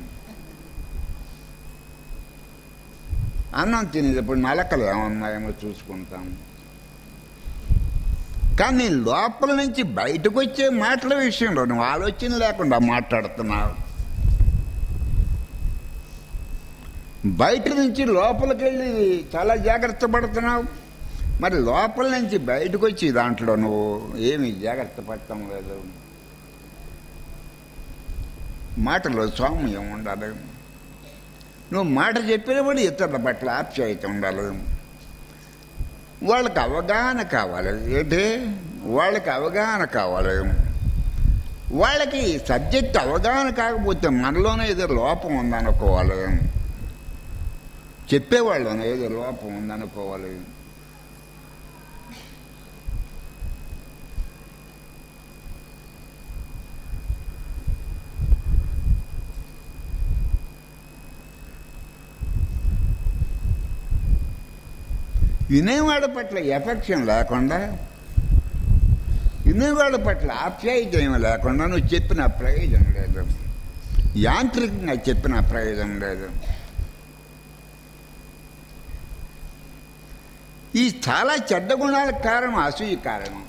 అన్నం తినేటప్పుడు నలకలు ఏమన్నాయేమో చూసుకుంటాం కానీ లోపల నుంచి బయటకు వచ్చే మాటల విషయంలో నువ్వు ఆలోచన లేకుండా మాట్లాడుతున్నావు బయట నుంచి లోపలికి వెళ్ళి చాలా జాగ్రత్త పడుతున్నావు మరి లోపల నుంచి బయటకు వచ్చి దాంట్లో నువ్వు ఏమి జాగ్రత్త పడటం లేదు మాటలో సౌమ్యం ఉండాలి నువ్వు మాట చెప్పినప్పుడు ఇతరుల పట్ల ఆప్యాయత ఉండాలి వాళ్ళకి అవగాహన కావాలి ఏంటి వాళ్ళకి అవగాహన కావాలి వాళ్ళకి సబ్జెక్ట్ అవగాహన కాకపోతే మనలోనే ఏదో లోపం ఉందనుకోవాలి చెప్పేవాళ్ళలోనే ఏదో లోపం ఉందనుకోవాలి వినేవాడి పట్ల ఎఫెక్షన్ లేకుండా వినేవాడి పట్ల ఆప్యాయత ఏమి లేకుండా నువ్వు చెప్పిన ప్రయోజనం లేదు యాంత్రికంగా చెప్పిన ప్రయోజనం లేదు ఈ చాలా చెడ్డ గుణాలకు కారణం అసూయ కారణం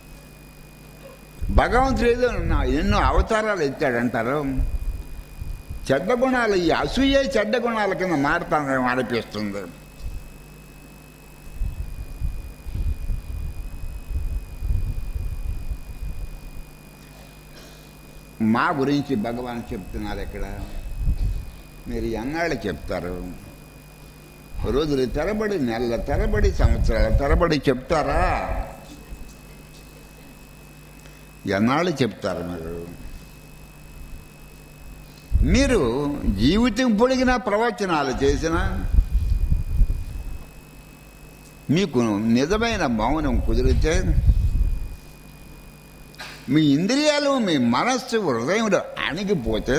భగవంతుడు ఏదో నా- ఎన్నో అవతారాలు ఎత్తాడంటారు చెడ్డ గుణాలు ఈ అసూయే చెడ్డ గుణాల కింద మారుతానేమో అనిపిస్తుంది మా గురించి భగవాన్ చెప్తున్నారు ఇక్కడ మీరు ఎన్నాళ్ళు చెప్తారు రోజులు తరబడి నెలల తరబడి సంవత్సరాల తరబడి చెప్తారా ఎన్నాళ్ళు చెప్తారు మీరు మీరు జీవితం పొడిగిన ప్రవచనాలు చేసిన మీకు నిజమైన మౌనం కుదిరితే మీ ఇంద్రియాలు మీ మనస్సు హృదయంలో అణిగిపోతే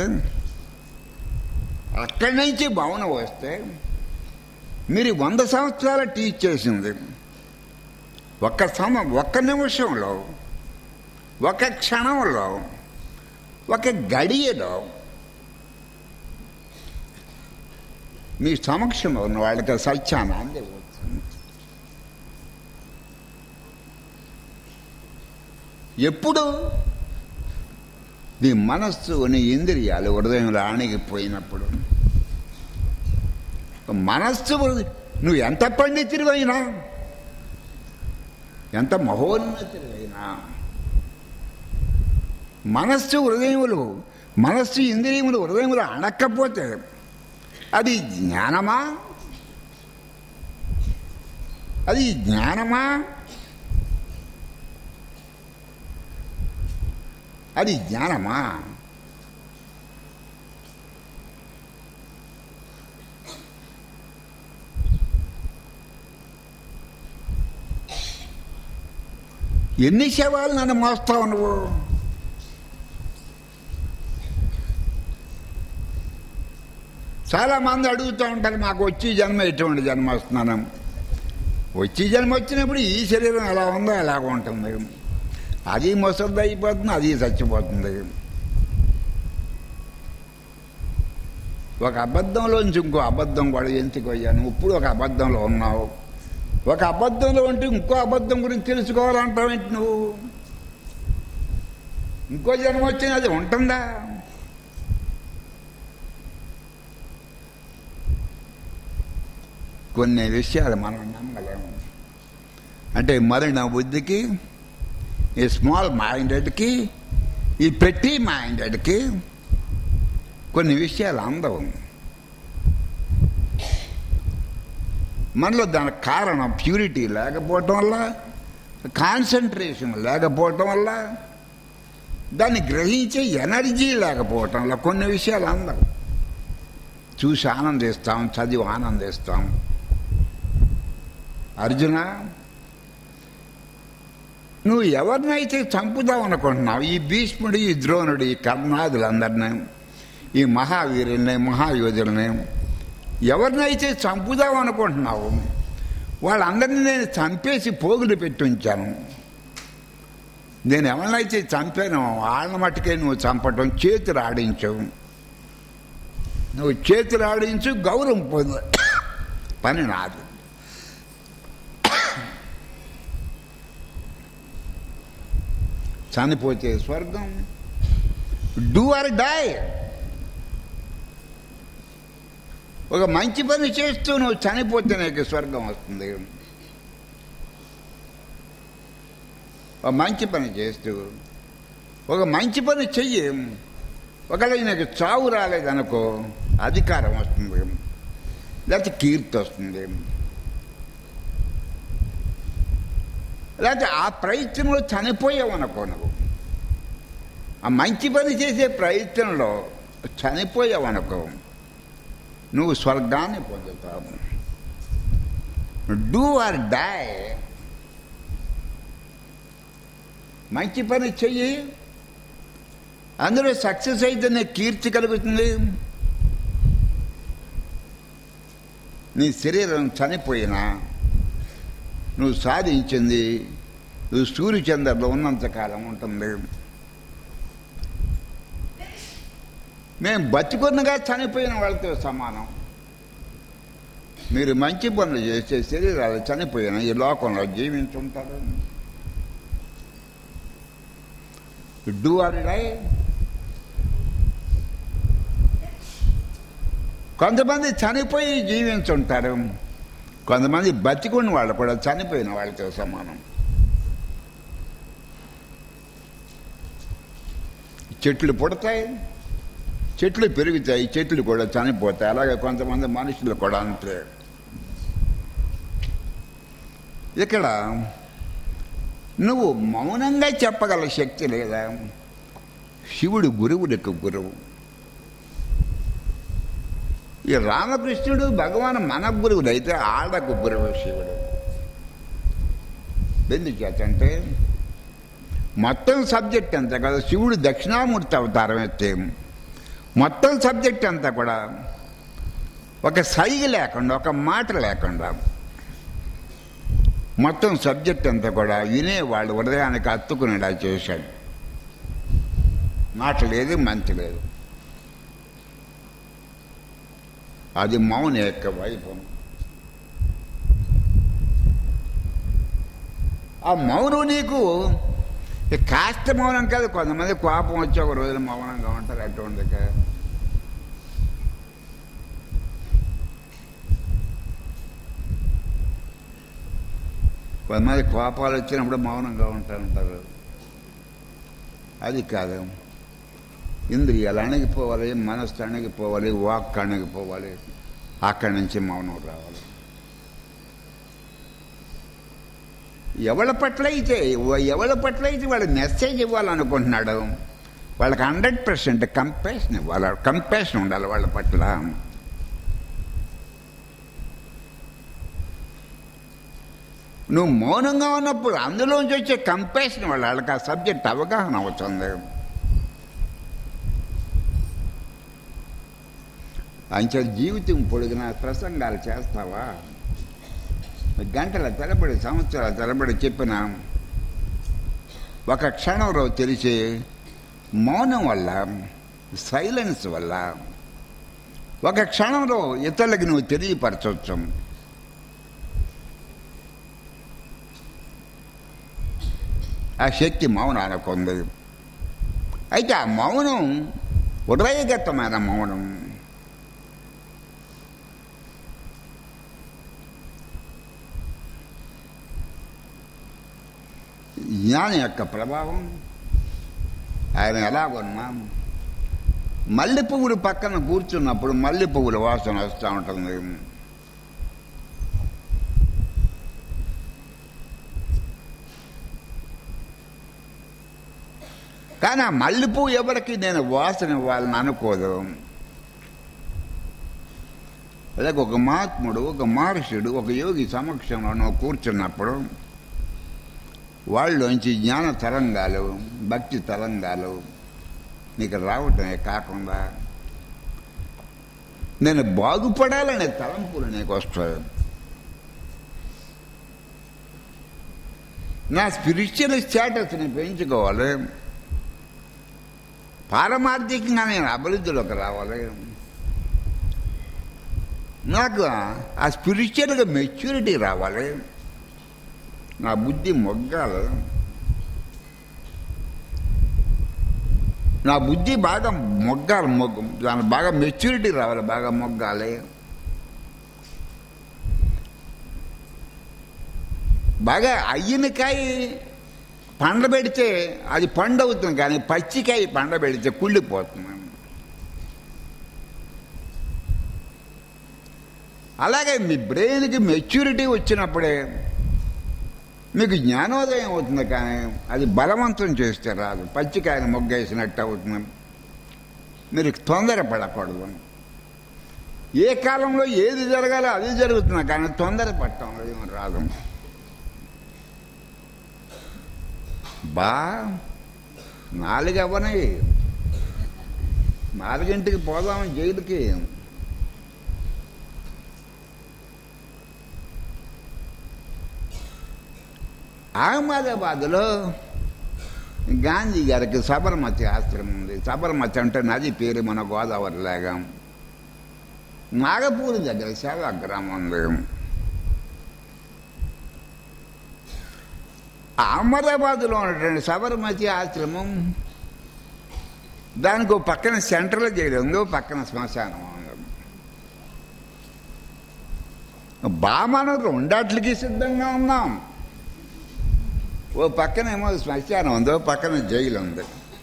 అక్కడి నుంచి మౌనం వస్తే మీరు వంద సంవత్సరాలు టీచ్ చేసింది ఒక్క సమ ఒక్క నిమిషంలో ఒక క్షణంలో ఒక గడియలో మీ సమక్షంలో ఉన్న వాళ్ళకి సత్యాన్ని వస్తుంది ఎప్పుడు నీ మనస్సు నీ ఇంద్రియాలు హృదయంలో ఆణిగిపోయినప్పుడు మనస్సు హృదయ- నువ్వు ఎంత పండితుడివైనా ఎంత మహోన్నతుడివైనా మనస్సు హృదయములు మనస్సు ఇంద్రియములు హృదయములు అణక్కపోతే అది జ్ఞానమా అది జ్ఞానమా అది జ్ఞానమా ఎన్ని శవాలు నన్ను మోస్తావు నువ్వు చాలా మంది అడుగుతూ ఉంటారు మాకు వచ్చి జన్మ ఎటువంటి జన్మ వస్తున్నాను వచ్చి జన్మ వచ్చినప్పుడు ఈ శరీరం ఎలా ఉందో అలాగ ఉంటుంది అది ముసలిది అయిపోతుంది అది చచ్చిపోతుంది ఒక అబద్ధంలోంచి ఇంకో అబద్ధం కూడా ఎంచుకోయ్యాను ఇప్పుడు ఒక అబద్ధంలో ఉన్నావు ఒక అబద్ధంలో ఉంటే ఇంకో అబద్ధం గురించి తెలుసుకోవాలంటావేంటి నువ్వు ఇంకో జన్మ వచ్చినది ఉంటుందా కొన్ని విషయాలు మనం నమ్మలేము అంటే మరణ బుద్ధికి ఈ స్మాల్ మైండెడ్కి ఈ పెట్టి మైండెడ్కి కొన్ని విషయాలు అందవు మనలో దానికి కారణం ప్యూరిటీ లేకపోవటం వల్ల కాన్సన్ట్రేషన్ లేకపోవటం వల్ల దాన్ని గ్రహించే ఎనర్జీ లేకపోవటం వల్ల కొన్ని విషయాలు అందవు చూసి ఆనందిస్తాం చదివి ఆనందిస్తాం అర్జున నువ్వు ఎవరినైతే చంపుదాం అనుకుంటున్నావు ఈ భీష్ముడు ఈ ద్రోణుడు ఈ కర్ణాదులందరినీ ఈ మహావీరుల్ని మహాయోధుల్ని ఎవరినైతే చంపుదాం అనుకుంటున్నావు వాళ్ళందరినీ నేను చంపేసి పోగులు పెట్టి ఉంచాను నేను ఎవరినైతే చంపానో వాళ్ళ మట్టుకే నువ్వు చంపటం చేతులు ఆడించవు నువ్వు చేతులు ఆడించు గౌరవం పొందు పని నాది చనిపోతే స్వర్గం డూ ఆర్ డై ఒక మంచి పని చేస్తూ నువ్వు చనిపోతే నీకు స్వర్గం వస్తుంది ఒక మంచి పని చేస్తూ ఒక మంచి పని చెయ్యి ఒకవేళ నీకు చావు రాలేదనుకో అధికారం వస్తుంది లేకపోతే కీర్తి వస్తుంది లేకపోతే ఆ ప్రయత్నంలో చనిపోయావనుకో నువ్వు ఆ మంచి పని చేసే ప్రయత్నంలో చనిపోయావనుకో నువ్వు స్వర్గాన్ని పొందుతావు డూ ఆర్ డై మంచి పని చెయ్యి అందులో సక్సెస్ అయితే నీకు కీర్తి కలుగుతుంది నీ శరీరం చనిపోయినా నువ్వు సాధించింది నువ్వు సూర్యచంద్రలో ఉన్నంతకాలం ఉంటుంది మేము బతికున్నగా చనిపోయిన వాళ్ళతో సమానం మీరు మంచి పనులు చేసే శరీరాలు చనిపోయిన ఈ లోకంలో జీవించుంటారు డూ ఆర్ డై కొంతమంది చనిపోయి జీవించుంటారు కొంతమంది బతికున్న వాళ్ళు కూడా చనిపోయిన వాళ్ళతో సమానం చెట్లు పుడతాయి చెట్లు పెరుగుతాయి చెట్లు కూడా చనిపోతాయి అలాగే కొంతమంది మనుషులు కూడా అంతే ఇక్కడ నువ్వు మౌనంగా చెప్పగల శక్తి లేదా శివుడు గురువులకు గురువు ఈ రామకృష్ణుడు భగవాన్ మన గురువుడు అయితే ఆడకు గురువు శివుడు ఎందుకు చేతంటే మొత్తం సబ్జెక్ట్ అంతా కదా శివుడు దక్షిణామూర్తి అవతారం ఎత్తే మొత్తం సబ్జెక్ట్ అంతా కూడా ఒక సైగ లేకుండా ఒక మాట లేకుండా మొత్తం సబ్జెక్ట్ అంతా కూడా వినేవాళ్ళు హృదయానికి హత్తుకునేలా చేశాడు మాట లేదు మంచి లేదు అది మౌన యొక్క వైభవం ఆ మౌనం నీకు ఈ కాస్త మౌనం కాదు కొంతమంది కోపం వచ్చి ఒక రోజులు మౌనంగా ఉంటారు అటువంటి కొంతమంది కోపాలు వచ్చినప్పుడు మౌనంగా ఉంటారంటారు అది కాదు ఇంద్రియాలు అణిగిపోవాలి మనస్సు అణిగిపోవాలి వాక్ అణిగిపోవాలి అక్కడి నుంచి మౌనం రావాలి ఎవరి పట్ల అయితే ఎవరి పట్ల అయితే వాడు మెసేజ్ ఇవ్వాలనుకుంటున్నాడు వాళ్ళకి హండ్రెడ్ పర్సెంట్ కంపాషన్ ఇవ్వాలి కంపాషన్ ఉండాలి వాళ్ళ పట్ల నువ్వు మౌనంగా ఉన్నప్పుడు అందులోంచి వచ్చే కంపాషన్ వాళ్ళ వాళ్ళకి ఆ సబ్జెక్ట్ అవగాహన అవుతుంది అంచె జీవితం పొడిగిన ప్రసంగాలు చేస్తావా గంటల తరబడి సంవత్సరాల తరబడి చెప్పిన ఒక క్షణంలో తెలిసే మౌనం వల్ల సైలెన్స్ వల్ల ఒక క్షణంలో ఇతరులకు నువ్వు తెలియపరచవచ్చు ఆ శక్తి మౌనానికి ఉంది అయితే ఆ మౌనం హృదయగతమైన మౌనం జ్ఞానం యొక్క ప్రభావం ఆయన ఎలాగున్నా మల్లె పువ్వులు పక్కన కూర్చున్నప్పుడు మల్లె పువ్వుల వాసన వస్తూ ఉంటుంది కానీ ఆ మల్లె పువ్వు ఎవరికి నేను వాసన ఇవ్వాలని అనుకోదు అలాగే ఒక మహాత్ముడు ఒక మహర్షుడు ఒక యోగి సమక్షంలో నువ్వు కూర్చున్నప్పుడు వాళ్ళలోంచి జ్ఞాన తరంగాలు భక్తి తరంగాలు నీకు రావటమే కాకుండా నేను బాగుపడాలనే తలంపులు నీకు వస్తాయి నా స్పిరిచువల్ స్టేటస్ని పెంచుకోవాలి పారమార్థికంగా నేను అభివృద్ధిలోకి రావాలి నాకు ఆ స్పిరిచువల్గా మెచ్యూరిటీ రావాలి నా బుద్ధి మొగ్గాలి నా బుద్ధి బాగా మొగ్గాలి మొగ్గు దానికి బాగా మెచ్యూరిటీ రావాలి బాగా మొగ్గాలి బాగా అయ్యినకాయ పండబెడితే అది పండు అవుతుంది కానీ పచ్చికాయ పండబెడితే కుళ్ళిపోతుంది అలాగే మీ బ్రెయిన్కి మెచ్యూరిటీ వచ్చినప్పుడే మీకు జ్ఞానోదయం అవుతుంది కానీ అది బలవంతం చేస్తే రాదు పచ్చికాయను మొగ్గేసినట్టు అవుతుంది మీరు తొందరపడకూడదు ఏ కాలంలో ఏది జరగాలో అది జరుగుతుంది కానీ తొందరపడటం ఏం రాదు బా నాలుగు అవ్వనాయి నాలుగింటికి పోదాం జైలుకి అహ్మదాబాద్లో గాంధీ గారికి సబర్మతి ఆశ్రమం ఉంది సబర్మతి అంటే నది పేరు మన గోదావరి లాగా నాగపూర్ దగ్గర సేవా గ్రామం ఉంది అహ్మదాబాద్లో ఉన్నటువంటి సబర్మతి ఆశ్రమం దానికి ఓ పక్కన సెంట్రల్ జైలు ఉంది ఓ పక్కన శ్మశానం ఉంది బా మనం రెండాట్లకి సిద్ధంగా ఉన్నాం ఓ పక్కన ఏమో శ్మశానం ఉంది ఓ పక్కన జైలు ఉంది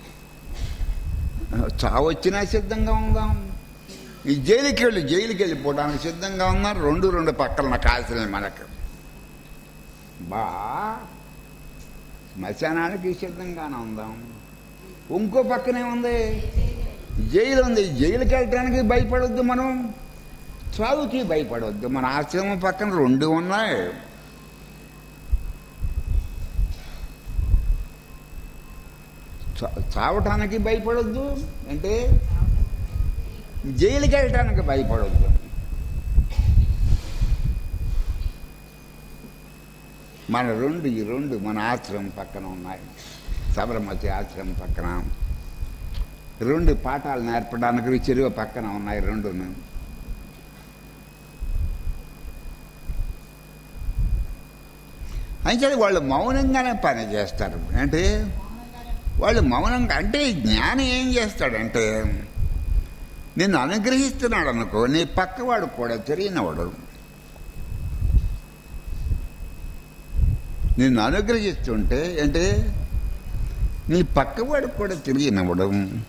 చావు వచ్చినా సిద్ధంగా ఉందాం ఈ జైలుకి వెళ్ళి జైలుకి వెళ్ళిపోవడానికి సిద్ధంగా ఉన్నాం రెండు రెండు పక్కన కాల్సినాయి మనకు బా శ్మశానానికి సిద్ధంగానే ఉందాం ఇంకో పక్కనే ఉంది జైలు ఉంది జైలుకి వెళ్ళటానికి భయపడొద్దు మనం చావుకి భయపడవద్దు మన ఆశ్రమం పక్కన రెండు ఉన్నాయి చా- చావటానికి భయపడొద్దు అంటే జైలుకి వెళ్ళటానికి భయపడొద్దు మన రెండు ఈ రెండు మన ఆశ్రమం పక్కన ఉన్నాయి సబరమతి ఆశ్రమం పక్కన రెండు పాఠాలు నేర్పడానికి చెరువు పక్కన ఉన్నాయి రెండును అయితే వాళ్ళు మౌనంగానే పని చేస్తారు అంటే వాళ్ళు మౌనంగా అంటే జ్ఞానం ఏం చేస్తాడంటే నిన్ను అనుగ్రహిస్తున్నాడు అనుకో నీ పక్కవాడు కూడా తెలియనివాడు నిన్ను అనుగ్రహిస్తుంటే అంటే నీ పక్కవాడు కూడా తెలియనివ్వడం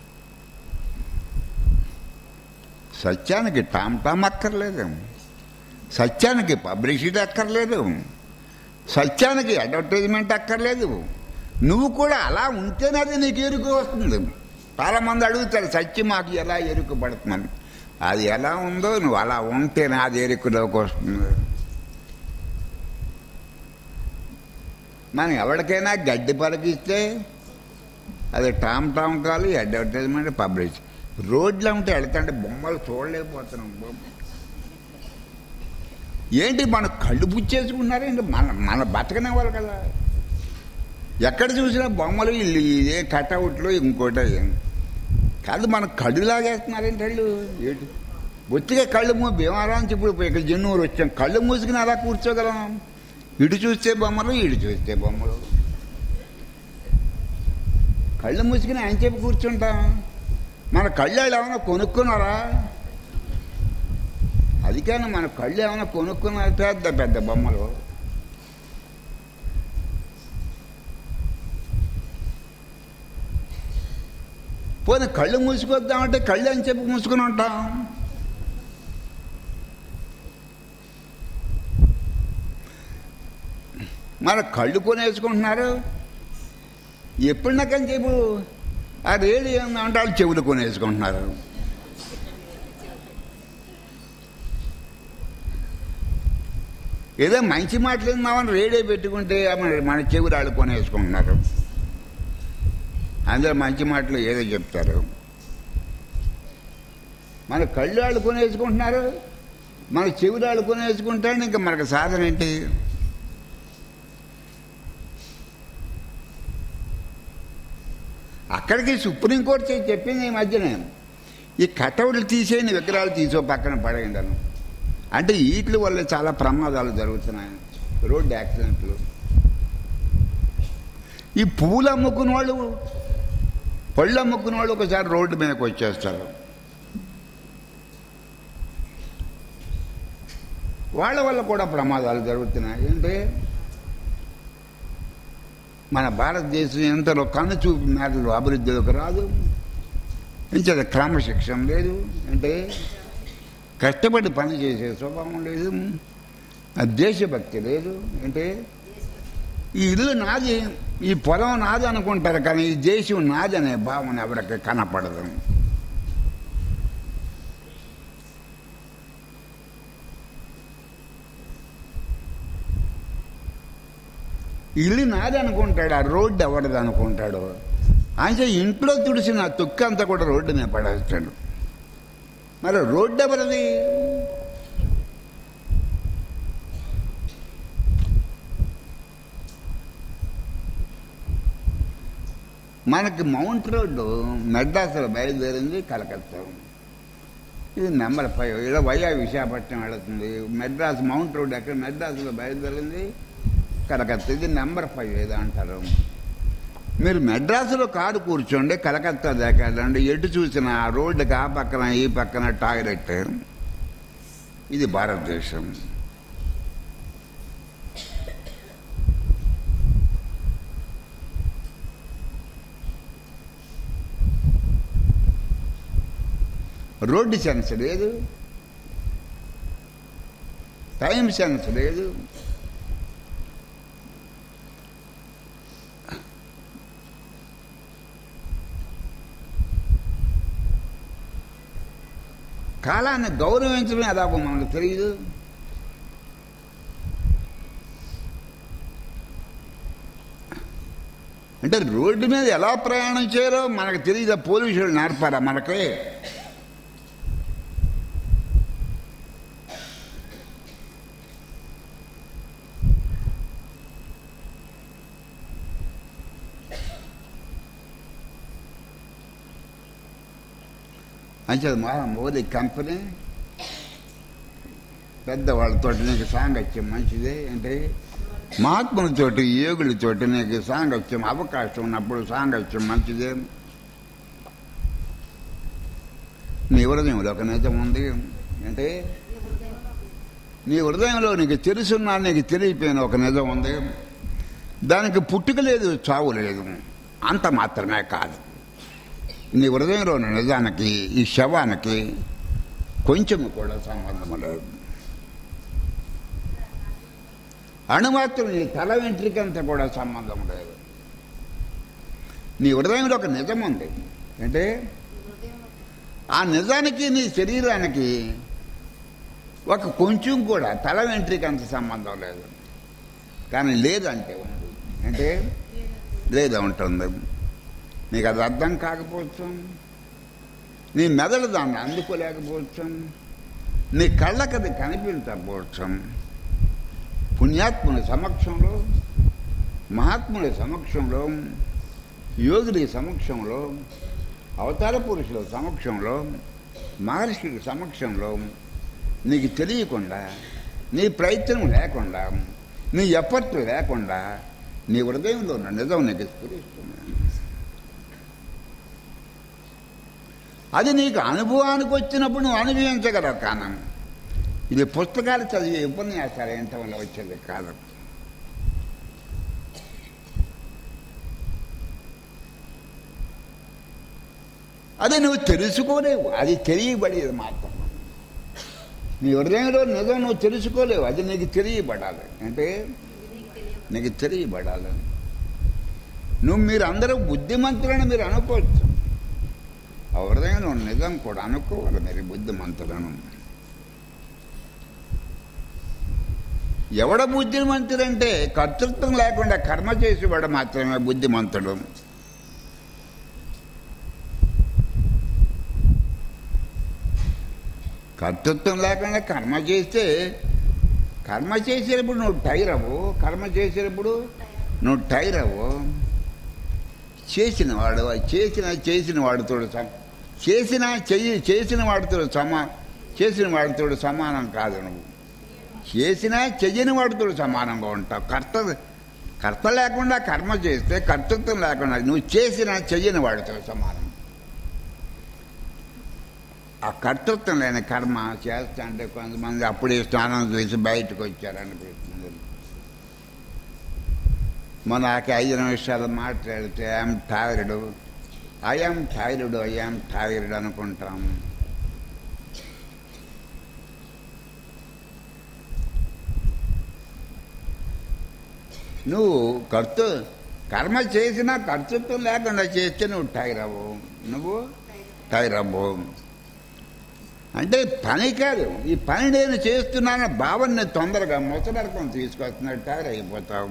సత్యానికి టామ్ టామ్ అక్కర్లేదు సత్యానికి పబ్లిసిటీ అక్కర్లేదు సత్యానికి అడ్వర్టైజ్మెంట్ అక్కర్లేదు నువ్వు కూడా అలా ఉంటేనే అది నీకు ఎరుకు వస్తుంది చాలామంది అడుగుతారు సత్యం మాకు ఎలా ఎరుకు పడుతుందని అది ఎలా ఉందో నువ్వు అలా ఉంటేనే అది ఎరుకులోకి వస్తుంది మనం ఎవరికైనా గడ్డి పలికిస్తే అది టామ్ టామ్ కాలు అడ్వర్టైజ్మెంట్ పబ్లిష్ రోడ్లు ఉంటే వెళ్తాంటే బొమ్మలు చూడలేకపోతున్నాం బొమ్మ ఏంటి మన కళ్ళు పుచ్చేసుకున్నారేంటి మన మన బతకనే వాళ్ళు కదా ఎక్కడ చూసినా బొమ్మలు ఇల్లు ఇదే కటౌట్లు ఇంకోటి కాదు మన కళ్ళు లాగేస్తున్నారేంటి వాళ్ళు ఏంటి బొత్తిగా కళ్ళు మూ భీమారాంచి ఇప్పుడు ఇక్కడ జన్నూరు వచ్చాం కళ్ళు మూసుకుని అలా కూర్చోగలం ఇటు చూస్తే బొమ్మలు ఇటు చూస్తే బొమ్మలు కళ్ళు మూసుకుని ఆయన చెప్పి కూర్చుంటాం మన కళ్ళు వాళ్ళు ఏమైనా కొనుక్కున్నారా అది కానీ మన కళ్ళు ఏమైనా కొనుక్కున్నారు పెద్ద పెద్ద బొమ్మలు పోనీ కళ్ళు మూసుకొద్దామంటే కళ్ళు అని చెప్పి మూసుకుని ఉంటాం మన కళ్ళు కొనేసుకుంటున్నారు ఎప్పుడు నాకని చెప్పు ఆ రేడియో అంటే వాళ్ళు చెవులు కొనేసుకుంటున్నారు ఏదో మంచి మాటలు విన్నామని రేడియో పెట్టుకుంటే మన మన చెవులు వాళ్ళు కొనేసుకుంటున్నారు అందులో మంచి మాటలు ఏదో చెప్తారు మన కళ్ళు వాళ్ళు కొనేసుకుంటున్నారు మన చెవులు వాళ్ళు కొనేసుకుంటారు ఇంకా మనకు సాధన ఏంటి అక్కడికి సుప్రీంకోర్టు చేసి చెప్పింది ఈ మధ్యనే ఈ కటౌట్లు తీసేయని విగ్రహాలు తీసో పక్కన పడేయండి అను అంటే వీటి వల్ల చాలా ప్రమాదాలు జరుగుతున్నాయి రోడ్డు యాక్సిడెంట్లు ఈ పువ్వులు అమ్ముకున్న వాళ్ళు పళ్ళు అమ్ముకున్న వాళ్ళు ఒకసారి రోడ్డు మీదకి వచ్చేస్తారు వాళ్ళ వల్ల కూడా ప్రమాదాలు జరుగుతున్నాయి ఏంటి మన భారతదేశం ఎంతలో కన్ను చూపు మేరలు అభివృద్ధిలోకి రాదు ఇంచేత క్రమశిక్షణ లేదు అంటే కష్టపడి పని చేసే స్వభావం లేదు ఆ దేశభక్తి లేదు అంటే ఈ ఇల్లు నాది ఈ పొలం నాది అనుకుంటారు కానీ ఈ దేశం నాది అనే భావన ఎవరికి కనపడదు ఇల్లు నాది అనుకుంటాడు ఆ రోడ్డు ఎవరిది అనుకుంటాడు అంటే ఇంట్లో తుడిసిన తుక్క అంతా కూడా రోడ్డు మీద పడేస్తాడు మరి రోడ్డు ఎవరిది మనకి మౌంట్ రోడ్డు మెడ్రాస్లో బయలుదేరింది కలకత్తా ఇది నెంబర్ ఫైవ్ ఇలా వైఆ విశాఖపట్నం వెళుతుంది మెడ్రాస్ మౌంట్ రోడ్ ఎక్కడ మెడ్రాస్లో బయలుదేరింది కలకత్తా ఇది నెంబర్ ఫైవ్ ఏదో అంటారు మీరు మెడ్రాసులో కారు కూర్చోండి కలకత్తా దాకాలండి ఎటు చూసిన ఆ రోడ్డుకి ఆ పక్కన ఈ పక్కన టాయిలెట్ ఇది భారతదేశం రోడ్డు సెన్స్ లేదు టైం సెన్స్ లేదు కాలాన్ని గౌరవించడం ఎలాగో మనకు తెలియదు అంటే రోడ్డు మీద ఎలా ప్రయాణం చేయాలో మనకు తెలియదు పోలీసులు నేర్పారా మనకి అంటే మా మోదీ కంపెనీ పెద్దవాళ్ళతో నీకు సాంగత్యం మంచిదే అంటే మహాత్ములతోటి యోగులతోటి నీకు సాంగత్యం అవకాశం ఉన్నప్పుడు సాంగత్యం మంచిదే నీ హృదయంలో ఒక నిజం ఉంది అంటే నీ హృదయంలో నీకు తెలుసున్నా నీకు తెలియపోయిన ఒక నిజం ఉంది దానికి పుట్టుక లేదు చావు లేదు అంత మాత్రమే కాదు నీ హృదయంలో ఉన్న నిజానికి ఈ శవానికి కొంచెం కూడా సంబంధం లేదు అణుమాత్రం నీ తల వెంట్రికంత కూడా సంబంధం లేదు నీ హృదయంలో ఒక నిజం ఉంది అంటే ఆ నిజానికి నీ శరీరానికి ఒక కొంచెం కూడా తల వెంట్రికంత సంబంధం లేదు కానీ లేదంటే ఉంది అంటే లేదా ఉంటుంది నీకు అది అర్థం కాకపోవచ్చు నీ మెదడు దాన్ని అందుకోలేకపోవచ్చు నీ కళ్ళకి అది కనిపించకపోవచ్చు పుణ్యాత్ముని సమక్షంలో మహాత్ముని సమక్షంలో యోగుని సమక్షంలో అవతార పురుషుల సమక్షంలో మహర్షుల సమక్షంలో నీకు తెలియకుండా నీ ప్రయత్నం లేకుండా నీ ఎఫర్ట్ లేకుండా నీ హృదయంలో ఉన్న నిజం నీకు స్ఫురిస్తుంది అది నీకు అనుభవానికి వచ్చినప్పుడు నువ్వు అనుభవించగలవు కానం ఇది పుస్తకాలు చదివి ఉపన్యాసాలు ఎంత వల్ల వచ్చేది కాదు అది నువ్వు తెలుసుకోలేవు అది తెలియబడేది మాత్రం నీ హృదయంలో నిజం నువ్వు తెలుసుకోలేవు అది నీకు తెలియబడాలి అంటే నీకు తెలియబడాలి నువ్వు మీరు అందరూ బుద్ధిమంతులని మీరు అనుకోవచ్చు ఆ హృదయంలో నిజం కూడా అనుకోవాలి మీరు బుద్ధిమంతులను ఎవడ బుద్ధిమంతుడంటే కర్తృత్వం లేకుండా కర్మ చేసేవాడు మాత్రమే బుద్ధిమంతుడు కర్తృత్వం లేకుండా కర్మ చేస్తే కర్మ చేసేటప్పుడు నువ్వు టైర్ అవ్వు కర్మ చేసేటప్పుడు నువ్వు టైర్ అవ్వు చేసిన వాడు చేసిన చేసిన వాడితో సమ చేసిన చెయ్యి చేసిన వాడితో సమా చేసిన వాడితో సమానం కాదు నువ్వు చేసినా చెయ్యని వాడితో సమానంగా ఉంటావు కర్త కర్త లేకుండా కర్మ చేస్తే కర్తృత్వం లేకుండా నువ్వు చేసిన చెయ్యని వాడితో సమానం ఆ కర్తృత్వం లేని కర్మ చేస్తా అంటే కొంతమంది అప్పుడే స్నానం చేసి బయటకు వచ్చారనిపిస్తుంది మనకి ఐదు నిమిషాలు మాట్లాడితే I'm tired I'm tired I'm tired అనుకుంటాం నువ్వు కర్తృ కర్మ చేసినా కర్తృత్వం లేకుండా చేస్తే నువ్వు టైర్ అవ్వవు నువ్వు టైర్ అవ్వవు అంటే పని కాదు ఈ పని నేను చేస్తున్నాన భావన తొందరగా ముసలరకం తీసుకొస్తున్నాడు టైర్ అయిపోతావు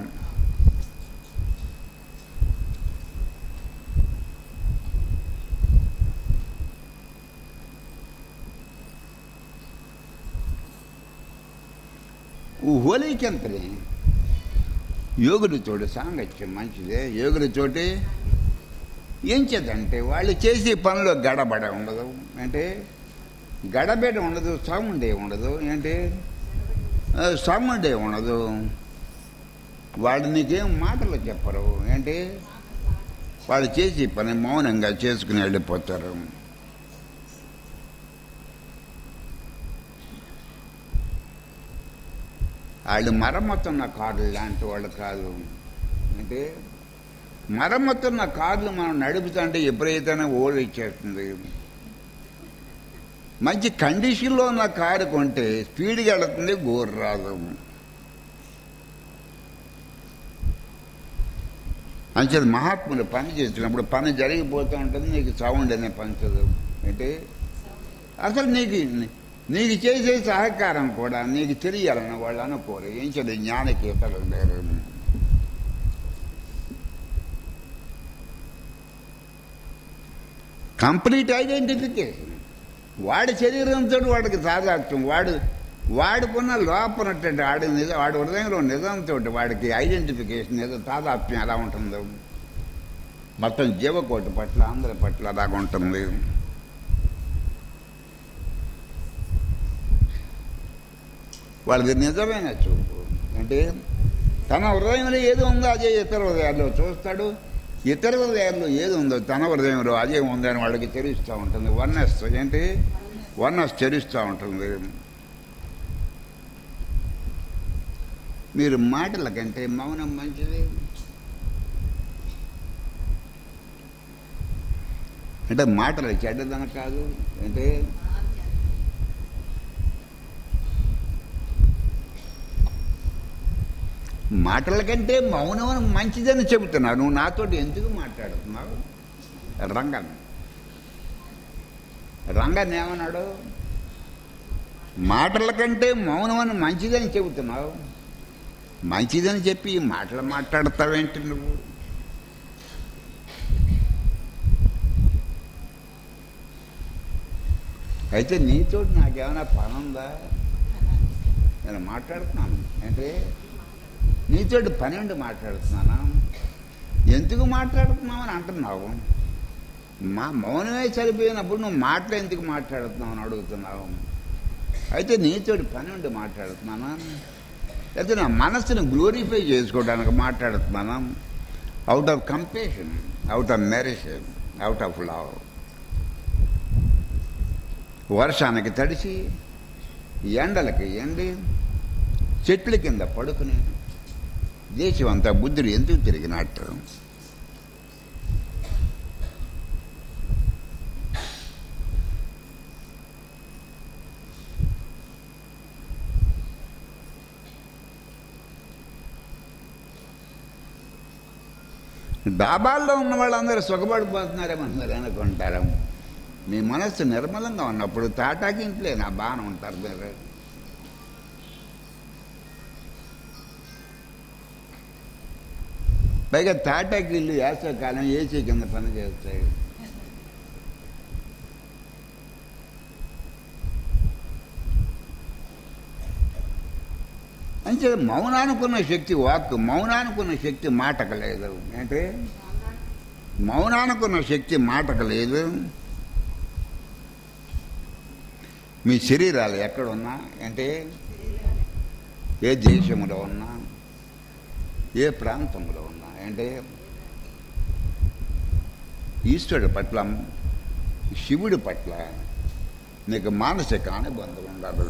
హోలీకెంతని యోగుడితోటి సాంగత్యం మంచిదే యోగుడితోటి ఏం చేద్దంటే వాళ్ళు చేసే పనిలో గడబడ ఉండదు అంటే గడబెడ ఉండదు సౌండ్ ఏ ఉండదు ఏంటి ఆ, సౌండ్ ఏ ఉండదు వాళ్ళు నీకేం మాటలు చెప్పరు ఏంటి వాళ్ళు చేసే పని మౌనంగా చేసుకుని వెళ్ళిపోతారు వాళ్ళు మరమ్మతున్న కార్లు లాంటి వాళ్ళు కాదు అంటే మరమ్మతున్న కార్లు మనం నడుపుతుంటే ఎప్పుడైతేనే ఓడి ఇచ్చేస్తుంది మంచి కండిషన్లో ఉన్న కారు కొంటే స్పీడ్గా వెళుతుంది గోరు రాదు అంచేది మహాత్ములు పని చేసినప్పుడు పని జరిగిపోతూ ఉంటుంది నీకు సౌండ్ అనే పంచదు అంటే అసలు నీకు నీకు చేసే సహకారం కూడా నీకు తెలియాలని వాళ్ళు అనుకోరు ఏం చేయలేదు జ్ఞానకేతలు లేరు కంప్లీట్ ఐడెంటిఫికేషన్ వాడి శరీరంతో వాడికి సాధాత్యం వాడు వాడుకున్న లోపనటువంటి వాడి నిజ వాడి హృదయంలో నిజంతో వాడికి ఐడెంటిఫికేషన్ ఏదో తాదాత్మ్యం ఎలా ఉంటుందో మొత్తం జీవకోటి పట్ల అందరి పట్ల అలాగ ఉంటుంది వాళ్ళది నిజమైన చూపు అంటే తన హృదయంలో ఏది ఉందో అదే ఇతర హృదయాల్లో చూస్తాడు ఇతర హృదయాల్లో ఏది ఉందో తన హృదయంలో అదే ఉందని వాళ్ళకి తెలుస్తూ ఉంటుంది వన్నెస్ ఏంటి వన్నెస్ తెలుస్తూ ఉంటుంది మీరు మాటల కంటే మౌనం మంచిది అంటే మాటలు చెడ్డదన కాదు అంటే మాటల కంటే మౌనం మంచిదని చెబుతున్నావు నువ్వు నాతోటి ఎందుకు మాట్లాడుతున్నావు రంగన్ రంగన్ ఏమన్నాడు మాటల కంటే మౌనం అని మంచిదని చెబుతున్నావు మంచిదని చెప్పి ఈ మాటలు మాట్లాడతావేంటి నువ్వు అయితే నీతోటి నాకేమైనా పని ఉందా నేను మాట్లాడుతున్నాను అంటే నీతోటి పని ఉండి మాట్లాడుతున్నానా ఎందుకు మాట్లాడుతున్నావు అని అంటున్నావు మా మౌనమే సరిపోయినప్పుడు నువ్వు మాటలు ఎందుకు మాట్లాడుతున్నావు అని అడుగుతున్నావు అయితే నీతోటి పని ఉండి మాట్లాడుతున్నానా లేకపోతే నా మనస్సును గ్లోరిఫై చేసుకోవడానికి మాట్లాడుతున్నానా out of compassion out of mercy out of love వర్షానికి తడిసి ఎండలకి ఎండి చెట్ల కింద పడుకుని దేశం అంతా బుద్ధుడు ఎందుకు తిరిగినట్టు డాబాల్లో ఉన్న వాళ్ళందరూ సుఖపడిపోతున్నారేమన్నారు అనుకుంటారు మీ మనస్సు నిర్మలంగా ఉన్నప్పుడు తాటాకి ఇంట్లో నా బాగానే ఉంటారు మీరు పైగా తాటాకి ఇల్లు వేసవకాలం ఏసీ కింద పని చేస్తాయి అంటే మౌనానుకున్న శక్తి వాక్ మౌనానుకున్న శక్తి మాటకు లేదు అంటే మౌనానుకున్న శక్తి మాటకు లేదు మీ శరీరాలు ఎక్కడున్నా అంటే ఏ దేశంలో ఉన్నా ఏ ప్రాంతంలో ఉన్నా అంటే ఈశ్వరుడి పట్ల శివుడి పట్ల నీకు మానసిక అనుబంధం ఉండాలి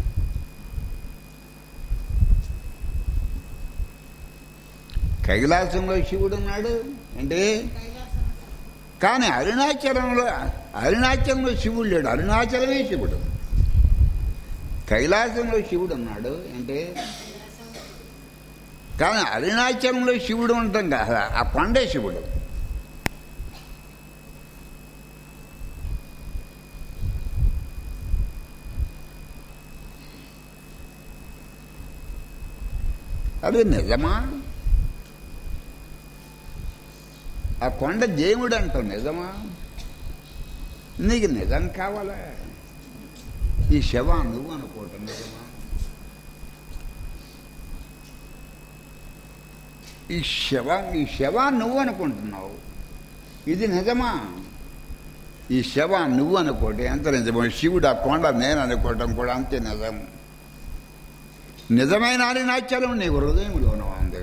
కైలాసంలో శివుడు ఉన్నాడు అంటే కానీ అరుణాచలంలో అరుణాచలంలో శివుడు లేడు అరుణాచలమే శివుడు కైలాసంలో శివుడు ఉన్నాడు అంటే కానీ అరుణాచలంలో శివుడు ఉంటాం కదా ఆ కొండే శివుడు అది నిజమా ఆ కొండ దేవుడు అంటావు నిజమా నీకు నిజం కావాలా ఈ శవ నువ్వు అనుకోవటం నిజమా ఈ శవ ఈ శవ నువ్వు అనుకుంటున్నావు ఇది నిజమా ఈ శవ నువ్వు అనుకోవటం ఎంత నిజమో శివుడు ఆ కొండ నేను అనుకోవటం కూడా అంతే నిజం నిజమైన అరినాచలం నీ హృదయంలోనూ ఉంది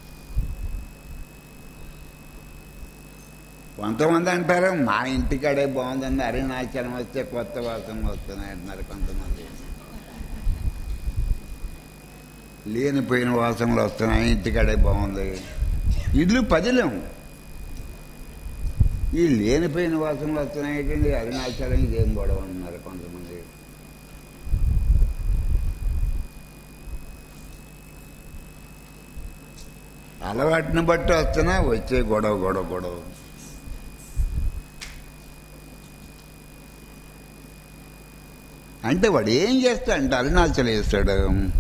కొంతమంది అంటారు మా ఇంటికాడే బాగుందండి అరుణాచలం వస్తే కొత్త వాసన వస్తున్నాయి అంటున్నారు కొంతమంది లేనిపోయిన వాసనలు వస్తున్నాయి ఇంటికాడే బాగుంది ఇల్లు పదిలం ఈ లేనిపోయిన వాసనలు వస్తున్నాయి ఏంటండి అరుణాచలం ఇదేం గొడవ అంటున్నారు కొంతమంది అలవాటుని బట్టి వస్తున్నా వచ్చే గొడవ గొడవ గొడవ అంటే వాడు ఏం చేస్తాడంటే అరుణాచలం వేస్తాడు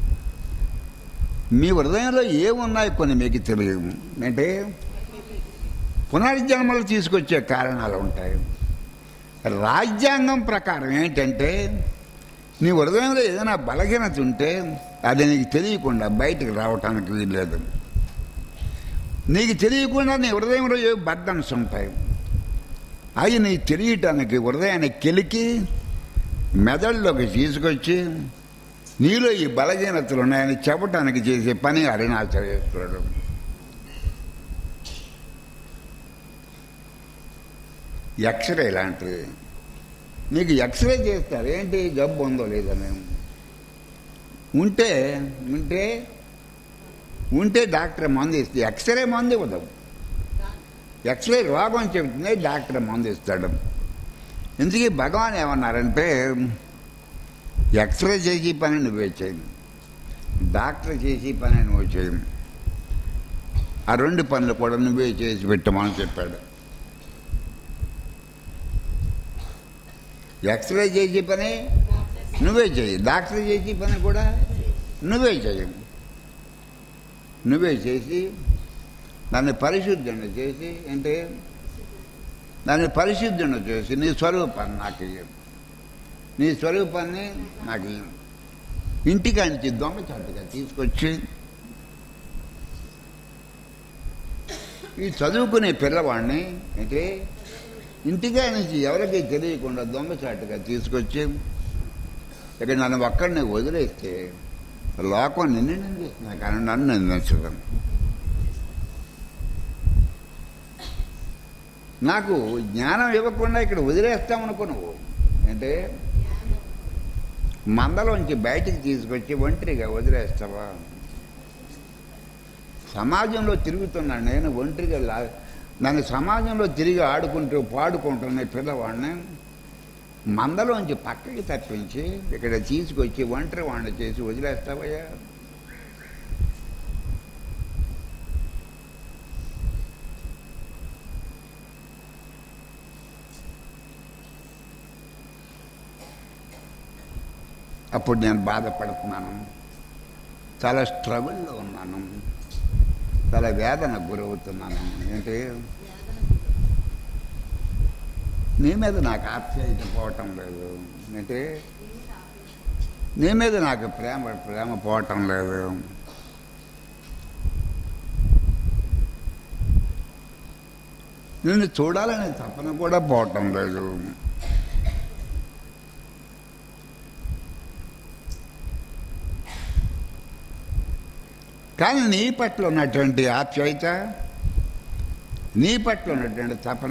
మీ హృదయంలో ఏమున్నాయి కొన్ని మీకు తెలియదు అంటే పునర్జన్మలు తీసుకొచ్చే కారణాలు ఉంటాయి రాజ్యాంగం ప్రకారం ఏంటంటే నీ హృదయంలో ఏదైనా బలహీనత ఉంటే అది నీకు తెలియకుండా బయటకు రావటానికి వీల్లేదు నీకు తెలియకుండా నీ హృదయంలో ఏ బర్డన్స్ ఉంటాయి అవి నీకు తెలియటానికి హృదయాన్ని కెలికి మెదడులోకి తీసుకొచ్చి నీలో ఈ బలహీనతలు ఉన్నాయని చెప్పటానికి చేసే పని అరుణాచలేశ్వరుడు ఎక్స్రే లాంటిది నీకు ఎక్స్రే చేస్తారు ఏంటి జబ్బు ఉందో లేదని ఉంటే ఉంటే ఉంటే డాక్టర్ మందు ఇస్తే ఎక్స్రే మందు ఇవ్వదు ఎక్స్రే రోగం చెబుతుంది డాక్టర్ మందు ఇస్తాడు ఇందుకే భగవాన్ ఏమన్నారంటే ఎక్స్రే చేసి పని నువ్వే చేయి డాక్టర్ చేసి పని నువ్వు చేయి ఆ రెండు పనులు కూడా నువ్వే చేసి పెట్టమని చెప్పాడు ఎక్స్రే చేసే పని నువ్వే చేయి డాక్టర్ చేసే పని కూడా నువ్వే చేయి నువ్వే చేసి దాన్ని పరిశుద్ధుని చేసి అంటే దాన్ని పరిశుద్ధుని చేసి నీ స్వరూపాన్ని నాకు ఇయ్యం నీ స్వరూపాన్ని నాకు ఇయ్యం ఇంటికాంచి దొంగచాటుగా తీసుకొచ్చి ఈ చదువుకునే పిల్లవాడిని అంటే ఇంటికా నుంచి ఎవరికి తెలియకుండా దొంగచాటుగా తీసుకొచ్చి ఇక నన్ను ఒక్కడిని వదిలేస్తే లోకం నిన్ను నిందిస్తున్నా కానీ నన్ను నిందించడం నాకు జ్ఞానం ఇవ్వకుండా ఇక్కడ వదిలేస్తామనుకో నువ్వు అంటే మందలోంచి బయటికి తీసుకొచ్చి ఒంటరిగా వదిలేస్తావా సమాజంలో తిరుగుతున్నాను నేను ఒంటరిగా లా నన్ను సమాజంలో తిరిగి ఆడుకుంటూ పాడుకుంటున్న పిల్లవాడిని మందలోంచి పక్కకి తప్పించి ఇక్కడ తీసుకొచ్చి ఒంటరి వాడిని చేసి వదిలేస్తావయ్యా అప్పుడు నేను బాధపడుతున్నాను చాలా స్ట్రగుల్లో ఉన్నాను చాలా వేదన గురవుతున్నాను ఏంటి నీ మీద నాకు ఆప్యాయత పోవటం లేదు అంటే నీ మీద నాకు ప్రేమ ప్రేమ పోవటం లేదు నిన్ను చూడాలనే తపన కూడా పోవటం లేదు కానీ నీ పట్ల ఉన్నటువంటి ఆప్యాయత నీ పట్ల ఉన్నటువంటి తపన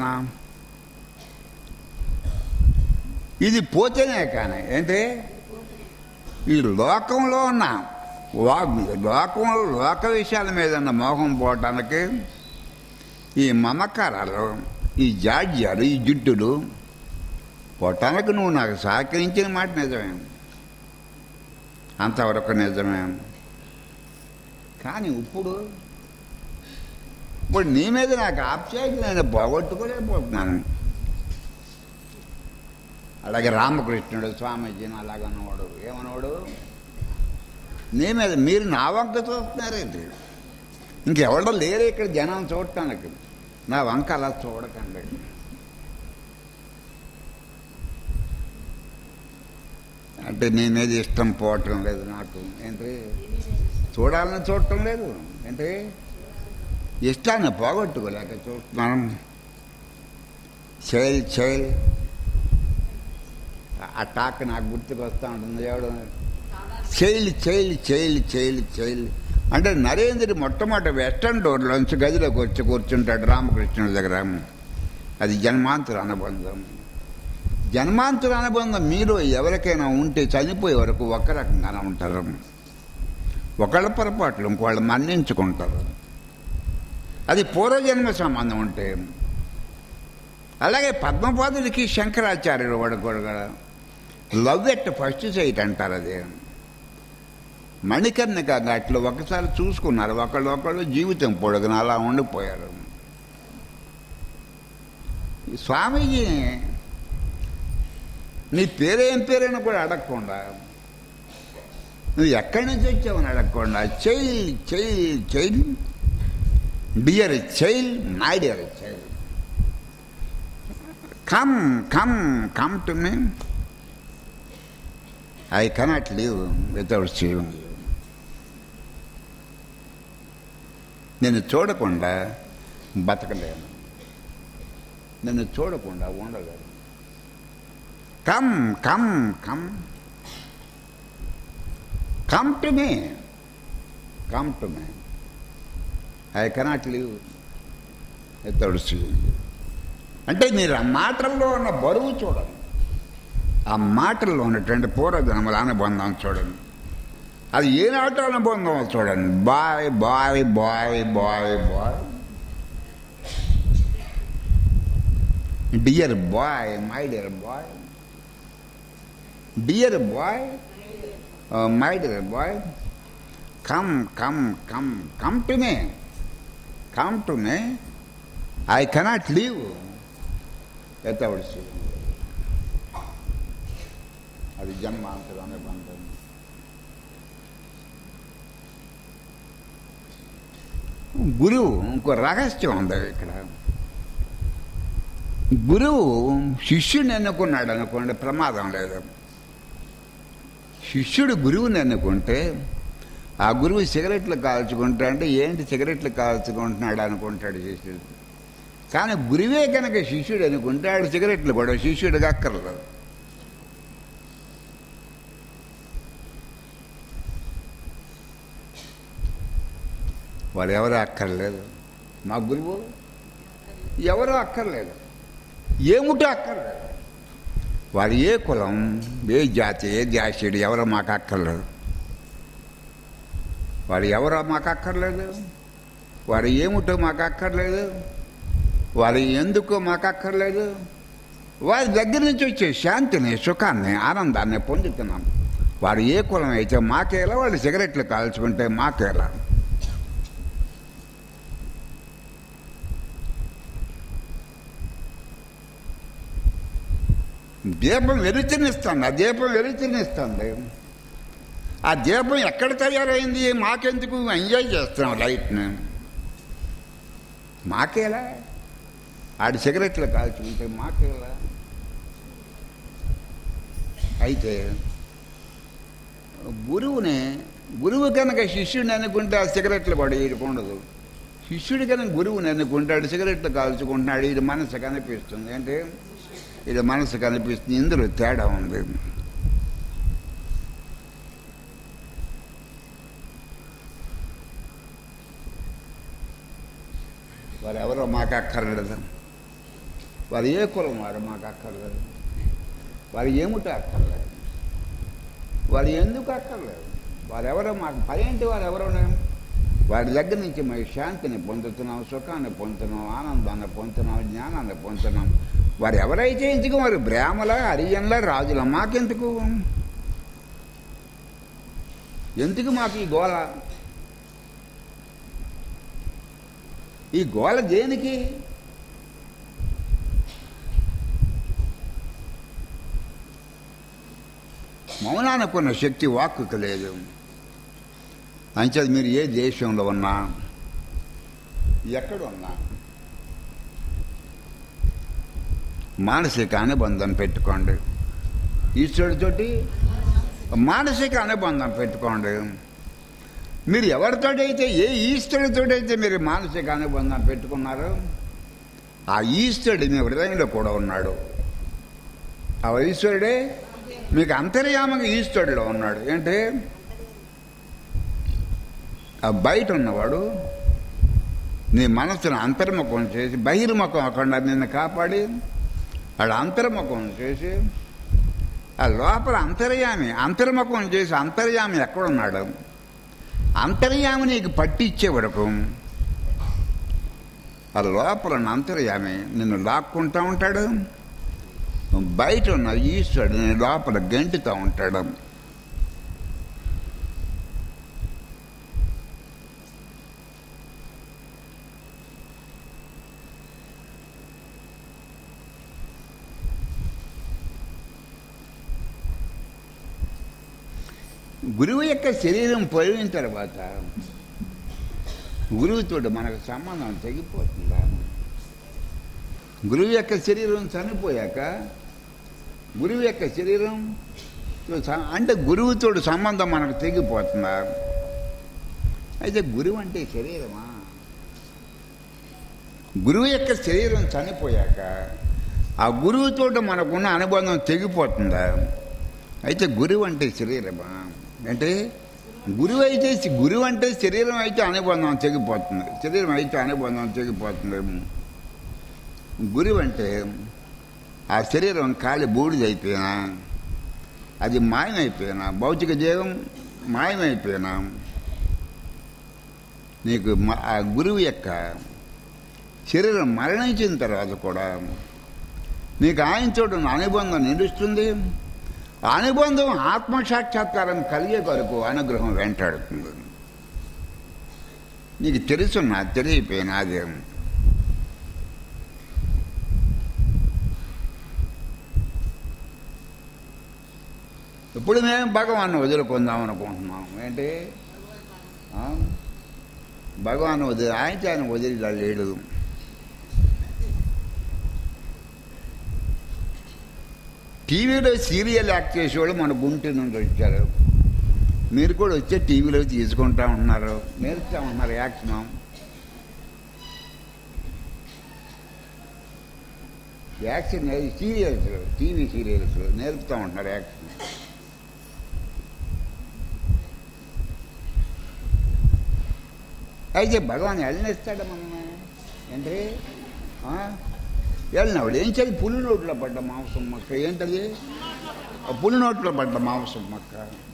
ఇది పోతేనే కానీ ఏంటి ఈ లోకంలో ఉన్న వా- లోకంలో లోక విషయాల మీద ఉన్న మోహం పోవటానికి ఈ మమకారాలు ఈ జాడ్యాలు ఈ జుట్టులు పోవటానికి నువ్వు నాకు సహకరించిన మాట నిజమే అంతవరకు నిజమే కానీ ఇప్పుడు ఇప్పుడు నీ మీద నాకు ఆప్యాయత నేను పోగొట్టుకోలేకపోతున్నాను అలాగే రామకృష్ణుడు స్వామీజీని అలాగన్నవాడు ఏమన్నవాడు నీ మీద మీరు నా వంక చూస్తున్నారేంటి ఇంకెవడో లేరు ఇక్కడ జనం చూడటానికి నా వంక అలా చూడకండి అంటే నీ మీద ఇష్టం పోవటం లేదు నాకు ఏంటి చూడాలని చూడటం లేదు ఏంటి ఇష్టాన్ని పోగొట్టుకోలేక చూస్తున్నాను చైల్ చైల్ ఆ టాక్ నాకు గుర్తుకు వస్తూ ఉంటుంది ఎవడు చైల్ చైల్ చైల్ చైల్ చైల్ అంటే నరేంద్రుడి మొట్టమొదటి వెస్టర్న్ డోర్లోంచి గదిలోకి వచ్చి కూర్చుంటాడు రామకృష్ణుడి దగ్గర అది జన్మాంతర అనుబంధం జన్మాంతర అనుబంధం మీరు ఎవరికైనా ఉంటే చనిపోయే వరకు ఒక రకంగానే ఉంటారు ఒకళ్ళ పొరపాట్లు ఇంకోళ్ళు మన్నించుకుంటారు అది పూర్వజన్మ సంబంధం ఉంటే అలాగే పద్మపాదుడికి శంకరాచార్యుడు వాడు కూడా లవ్ ఎట్ ఫస్ట్ సైట్ అంటారు అది మణికర్ణిక అట్లా ఒకసారి చూసుకున్నారు ఒకళ్ళు ఒకళ్ళు జీవితం పొడుగున అలా ఉండిపోయారు ఈ స్వామీజీ నీ పేరేం పేరైనా కూడా అడగకుండా నువ్వు ఎక్కడి నుంచి వచ్చావని అడగకుండా child child child dear child my dear child come come come to me I cannot live without seeing you నేను చూడకుండా బతకలేను నిన్ను చూడకుండా ఉండలేను come come come come to me come to me I cannot live without seeing you అంటే మీరు ఆ మాటల్లో ఉన్న బరువు చూడండి ఆ మాటల్లో ఉన్నటువంటి పూర్వజన్మల అనుబంధం చూడండి అది ఏనాటి అనుబంధం చూడండి boy boy boy boy boy dear boy my dear boy dear boy my dear boy come come come come to me come to me I cannot live without seeing అది జన్మాంతరం అనే బంధం గురువు ఇంకో రహస్యం ఉంది ఇక్కడ గురువు శిష్యుని ఎన్నుకున్నాడు అనుకోండి ప్రమాదం లేదు శిష్యుడు గురువుని ఎన్నుకుంటే ఆ గురువు సిగరెట్లు కాల్చుకుంటా అంటే ఏంటి సిగరెట్లు కాల్చుకుంటున్నాడు అనుకుంటాడు శిష్యుడు కానీ గురువే కనుక శిష్యుడు అనుకుంటే ఆడు సిగరెట్లు కూడా శిష్యుడిగా అక్కర్లేదు వాడు ఎవరు అక్కర్లేదు మా గురువు ఎవరు అక్కర్లేదు ఏముటో అక్కర్లేదు వాడు ఏ కులం ఏ జాతి ఏ జాతీయుడు ఎవరో మాకు అక్కర్లేదు వాడు ఎవరో మాకు అక్కర్లేదు వాడు ఏమిటో మాకు అక్కర్లేదు వాడు ఎందుకో మాకు అక్కర్లేదు వారి దగ్గర నుంచి వచ్చే శాంతిని సుఖాన్ని ఆనందాన్ని పొందుతున్నాం వాడు ఏ కులం అయితే మాకేలా వాళ్ళు సిగరెట్లు కాల్చుకుంటే మాకేలా దీపం వెలుతునిస్తుంది ఆ దీపం వెలుతునిస్తుంది ఆ దీపం ఎక్కడ తయారైంది మాకెందుకు ఎంజాయ్ చేస్తున్నాం లైట్ని మాకేలా ఆడి సిగరెట్లు కాల్చుకుంటే మాకేలా అయితే గురువుని గురువు కనుక శిష్యుడిని అనుకుంటే ఆ సిగరెట్లు పడి ఉండదు శిష్యుడి కనుక గురువుని అనుకుంటే ఆడు సిగరెట్లు కాల్చుకుంటున్నాడు ఇది మనసు కనిపిస్తుంది అంటే ఇది మనసు కనిపిస్తుంది ఇందులో తేడా ఉంది వారు ఎవరో మాకు అక్కర్లేదు వారు ఏ కులం వారు మాకు అక్కర్లేదు వారు ఏమిటో అక్కర్లేదు వారు ఎందుకు అక్కర్లేదు వారెవరో మాకు పదేంటి వారు ఎవరో వారి దగ్గర నుంచి మరి శాంతిని పొందుతున్నాం సుఖాన్ని పొందుతున్నాం ఆనందాన్ని పొందుతున్నాం జ్ఞానాన్ని పొందుతున్నాం వారు ఎవరైతే ఎందుకు మరి బ్రాహ్మల హరిజనుల రాజుల మాకెందుకు ఎందుకు మాకు ఈ గోల ఈ గోల దేనికి మౌనానుకున్న శక్తి వాక్కుకు లేదు అంచేది మీరు ఏ దేశంలో ఉన్నా ఎక్కడున్నా మానసిక అనుబంధం పెట్టుకోండి ఈశ్వరుడితోటి మానసిక అనుబంధం పెట్టుకోండి మీరు ఎవరితోటైతే ఏ ఈశ్వరుడితోటైతే మీరు మానసిక అనుబంధం పెట్టుకున్నారో ఆ ఈశ్వరుడు మీ హృదయంలో కూడా ఉన్నాడు ఆ ఈశ్వరుడే మీకు అంతర్యామంగా ఈశ్వరుడిలో ఉన్నాడు ఏంటి ఆ బయట ఉన్నవాడు నీ మనసును అంతర్ముఖం చేసి బహిర్ముఖం అక్కడ నిన్ను కాపాడి వాడు అంతర్ముఖం చేసి ఆ లోపల అంతర్యామి అంతర్ముఖం చేసి అంతర్యామి ఎక్కడున్నాడు అంతర్యామి నీకు పట్టించే వరకు ఆ లోపల ఉన్న అంతర్యామి నిన్ను లాక్కుంటా ఉంటాడు బయట ఉన్న ఈశ్వరుడు నీ లోపల గెంటుతూ ఉంటాడు గురువు యొక్క శరీరం పోయిన తర్వాత గురువుతో మనకు సంబంధం తెగిపోతుందా గురువు యొక్క శరీరం చనిపోయాక గురువు యొక్క శరీరం అంటే గురువుతో సంబంధం మనకు తెగిపోతుందా అయితే గురువు అంటే శరీరమా గురువు యొక్క శరీరం చనిపోయాక ఆ గురువుతో మనకున్న అనుబంధం తెగిపోతుందా అయితే గురువు అంటే శరీరమా అంటే గురువు అయితే గురువు అంటే శరీరం అయితే అనుబంధం తెగిపోతుంది శరీరం అయితే అనుబంధం తెగిపోతుంది గురువు అంటే ఆ శరీరం కాలి బూడిదైపోయినా అది మాయమైపోయినా భౌతిక జీవం మాయమైపోయినా నీకు ఆ గురువు యొక్క శరీరం మరణించిన తర్వాత కూడా నీకు ఆయనతో అనుబంధం నిలుస్తుంది అనుబంధం ఆత్మసాక్షాత్కారం కలిగే కొరకు అనుగ్రహం వెంటాడుతుంది నీకు తెలుసున్నా తెలియపోయినా అదే ఇప్పుడు మేము భగవాన్ని వదులుకుందాం అనుకుంటున్నాం ఏంటి భగవాన్ వదిలి ఆయన ఆయన వదిలి లేడు టీవీలో సీరియల్ యాక్ట్ చేసేవాళ్ళు మన గుంటూరు నుండి వచ్చారు మీరు కూడా వచ్చే టీవీలో తీసుకుంటా ఉంటున్నారు నేర్చుతా ఉంటున్నారు action action serials TV serials నేర్పుతూ ఉంటున్నారు యాక్షన్ అయితే భగవాన్ వెళ్ళనిస్తాడు మనల్ని ఏంటి వెళ్ళినవాడు ఏం చేయాలి పులి నోట్లో పడ్డ మాంసం మొక్క ఏంటది పులి నోట్లో పడ్డ మాంసం మొక్క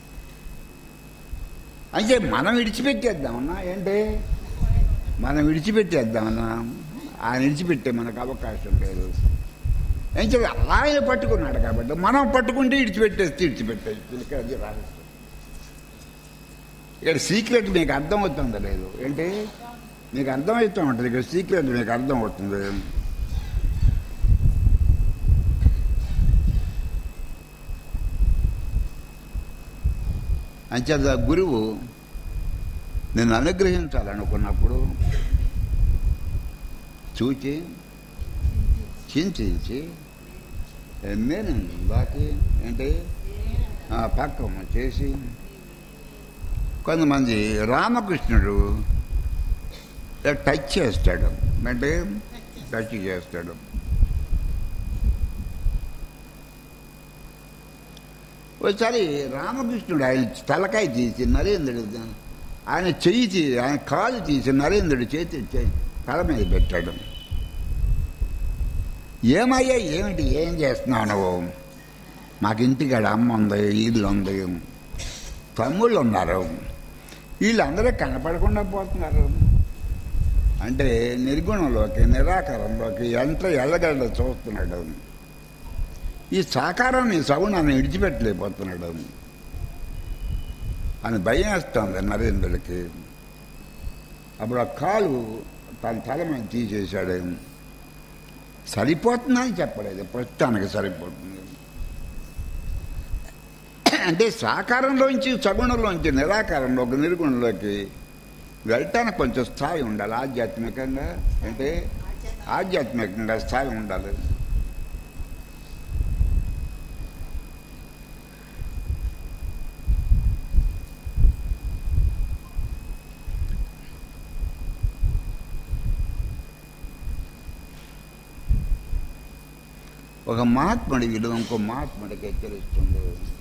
అయితే మనం విడిచిపెట్టేద్దామన్నా ఏంటి మనం విడిచిపెట్టేద్దామన్నా ఆయన విడిచిపెట్టే మనకు అవకాశం లేదు ఏం చేయాలి ఆయన పట్టుకున్నాడు కాబట్టి మనం పట్టుకుంటే విడిచిపెట్టేస్తే విడిచిపెట్టేసి ఇక్కడ అది రహస్యం ఇక్కడ సీక్రెట్ మీకు అర్థమవుతుందా లేదు ఏంటి మీకు అర్థమవుతూ ఉంటుంది ఇక్కడ సీక్రెట్ మీకు అర్థం అవుతుంది అంచేత గురువు నేను అనుగ్రహించాలనుకున్నప్పుడు చూచి చింతించి నేను బాకి ఏంటి పక్కన చేసి కొంతమంది రామకృష్ణుడు టచ్ చేస్తాడు అంటే టచ్ చేస్తాడు ఒకసారి రామకృష్ణుడు ఆయన తలకాయ తీసి నరేంద్రుడు ఆయన చెయ్యి తీసి ఆయన కాలు తీసి నరేంద్రుడు చేతి తల మీద పెట్టాడు ఏమయ్యా ఏమిటి ఏం చేస్తున్నావు నువ్వు మాకు ఇంటికాడ అమ్మ ఉంది ఇల్లు ఉంది తమ్ముళ్ళు ఉన్నారు వీళ్ళందరూ కనపడకుండా పోతున్నారు అంటే నిర్గుణంలోకి నిరాకారంలోకి ఎంత ఎల్లగడ్డ చూస్తున్నాడు ఈ సాకారాన్ని సగుణాన్ని విడిచిపెట్టలేకపోతున్నాడు అని భయం వేస్తుంది నరేంద్రుడికి అప్పుడు ఆ కాలు తన తల మీద తీసేశాడు సరిపోతుందని చెప్పలేదు ప్రస్తుతానికి సరిపోతుంది అంటే సాకారంలోంచి సగుణంలోంచి నిరాకారంలోకి నిర్గుణంలోకి వెళ్ళటానికి కొంచెం స్థాయి ఉండాలి ఆధ్యాత్మికంగా అంటే ఆధ్యాత్మికంగా స్థాయి ఉండాలి ఒక మహాత్ముడి విలువ ఇంకో మహాత్ముడికి హెచ్చరిస్తుంది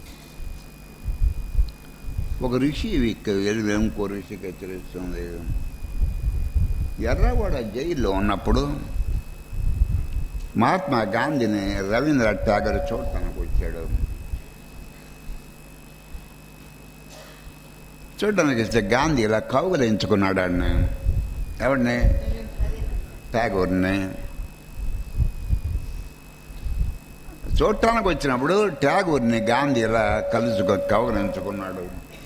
ఒక ఋషి విలువ ఇంకో ఋషికి హెచ్చరిస్తుంది ఎర్రగొండ జైల్లో ఉన్నప్పుడు మహాత్మా గాంధీని రవీంద్ర ఠాగూర్ చూడటానికి వచ్చాడు చూడటానికి ఇస్తే గాంధీ ఇలా కౌగులించుకున్నాడు ఆడిని ఎవడిని ఠాగూర్ని చూడటానికి వచ్చినప్పుడు ట్యాగూర్ని గాంధీ ఇలా కలుసుకో కౌగలించుకున్నాడు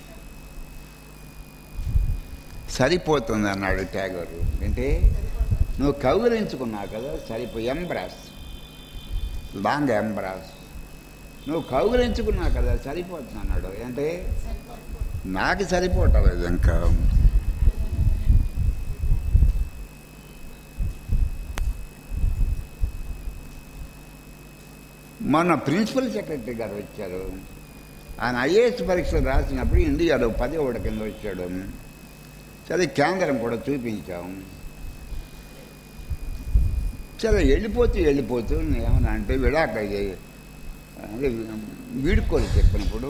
సరిపోతుంది అన్నాడు ట్యాగూర్ అంటే నువ్వు కౌగిలించుకున్నావు కదా సరిపో ఎంబ్రాస్ లాంగ్ ఎంబ్రాస్ నువ్వు కౌగిలించుకున్నావు కదా సరిపోతుంది అన్నాడు అంటే నాకు సరిపోవటలేదు ఇంకా మొన్న ప్రిన్సిపల్ సెక్రటరీ గారు వచ్చారు ఆయన ఐఏఎస్ పరీక్షలు రాసినప్పుడు ఇండియాలో పది ఒకటి కింద వచ్చాడు సరే కేంద్రం కూడా చూపించాం సరే వెళ్ళిపోతూ వెళ్ళిపోతూ ఏమన్నా అంటే విడాక అదే వీడుకోలు చెప్పినప్పుడు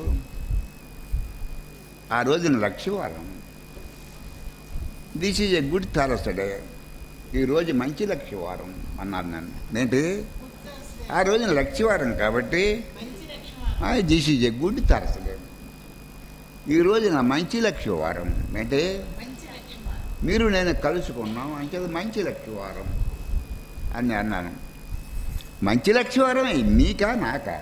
ఆ రోజున లక్ష్యవారం this is a good Thursday ఈరోజు మంచి లక్ష్యవారం అన్నారు నన్ను ఏంటి ఆ రోజున లక్ష్యవారం కాబట్టి this is a good Thursday ఈ రోజున మంచి లక్ష్యవారం అంటే మీరు నేను కలుసుకున్నాం అంటే అది మంచి లక్ష్యవారం అని అన్నాను మంచి లక్ష్యవారం మీకా నాకా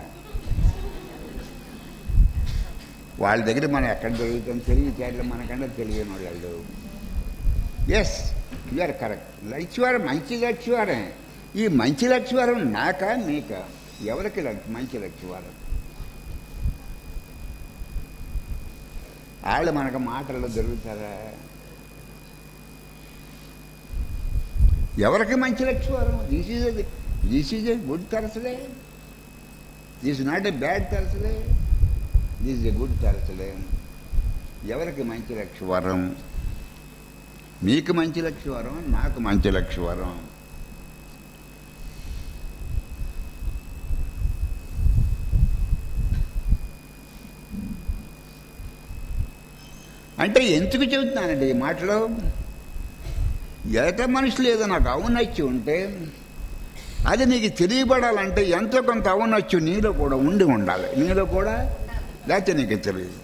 వాళ్ళ దగ్గర మనం ఎక్కడ దొరుకుతాం తెలివితేటలు మనకంటే తెలియని వాళ్ళు ఎస్ యూఆర్ కరెక్ట్ లక్ష్యవారం మంచి లక్ష్యవారం ఈ మంచి లక్ష్యవారం నాకా మీకా ఎవరికి లక్ష- మంచి లక్ష్యవారం వాళ్ళు మనకు మాటల్లో దొరుకుతారా ఎవరికి మంచి లక్ష్యవారం this is this is a good Thursday this not a bad Thursday this a good Thursday ఎవరికి మంచి లక్ష్యవారం మీకు మంచి లక్ష్యవారం నాకు మంచి లక్ష్యవారం అంటే ఎందుకు చెబుతున్నానండి ఈ మాటలో ఎగట మనుషులు ఏదో నాకు అవునచ్చి ఉంటే అది నీకు తెలియబడాలంటే ఎంతో కొంత అవునచ్చు నీలో కూడా ఉండి ఉండాలి నీలో కూడా లేకపోతే నీకు తెలియదు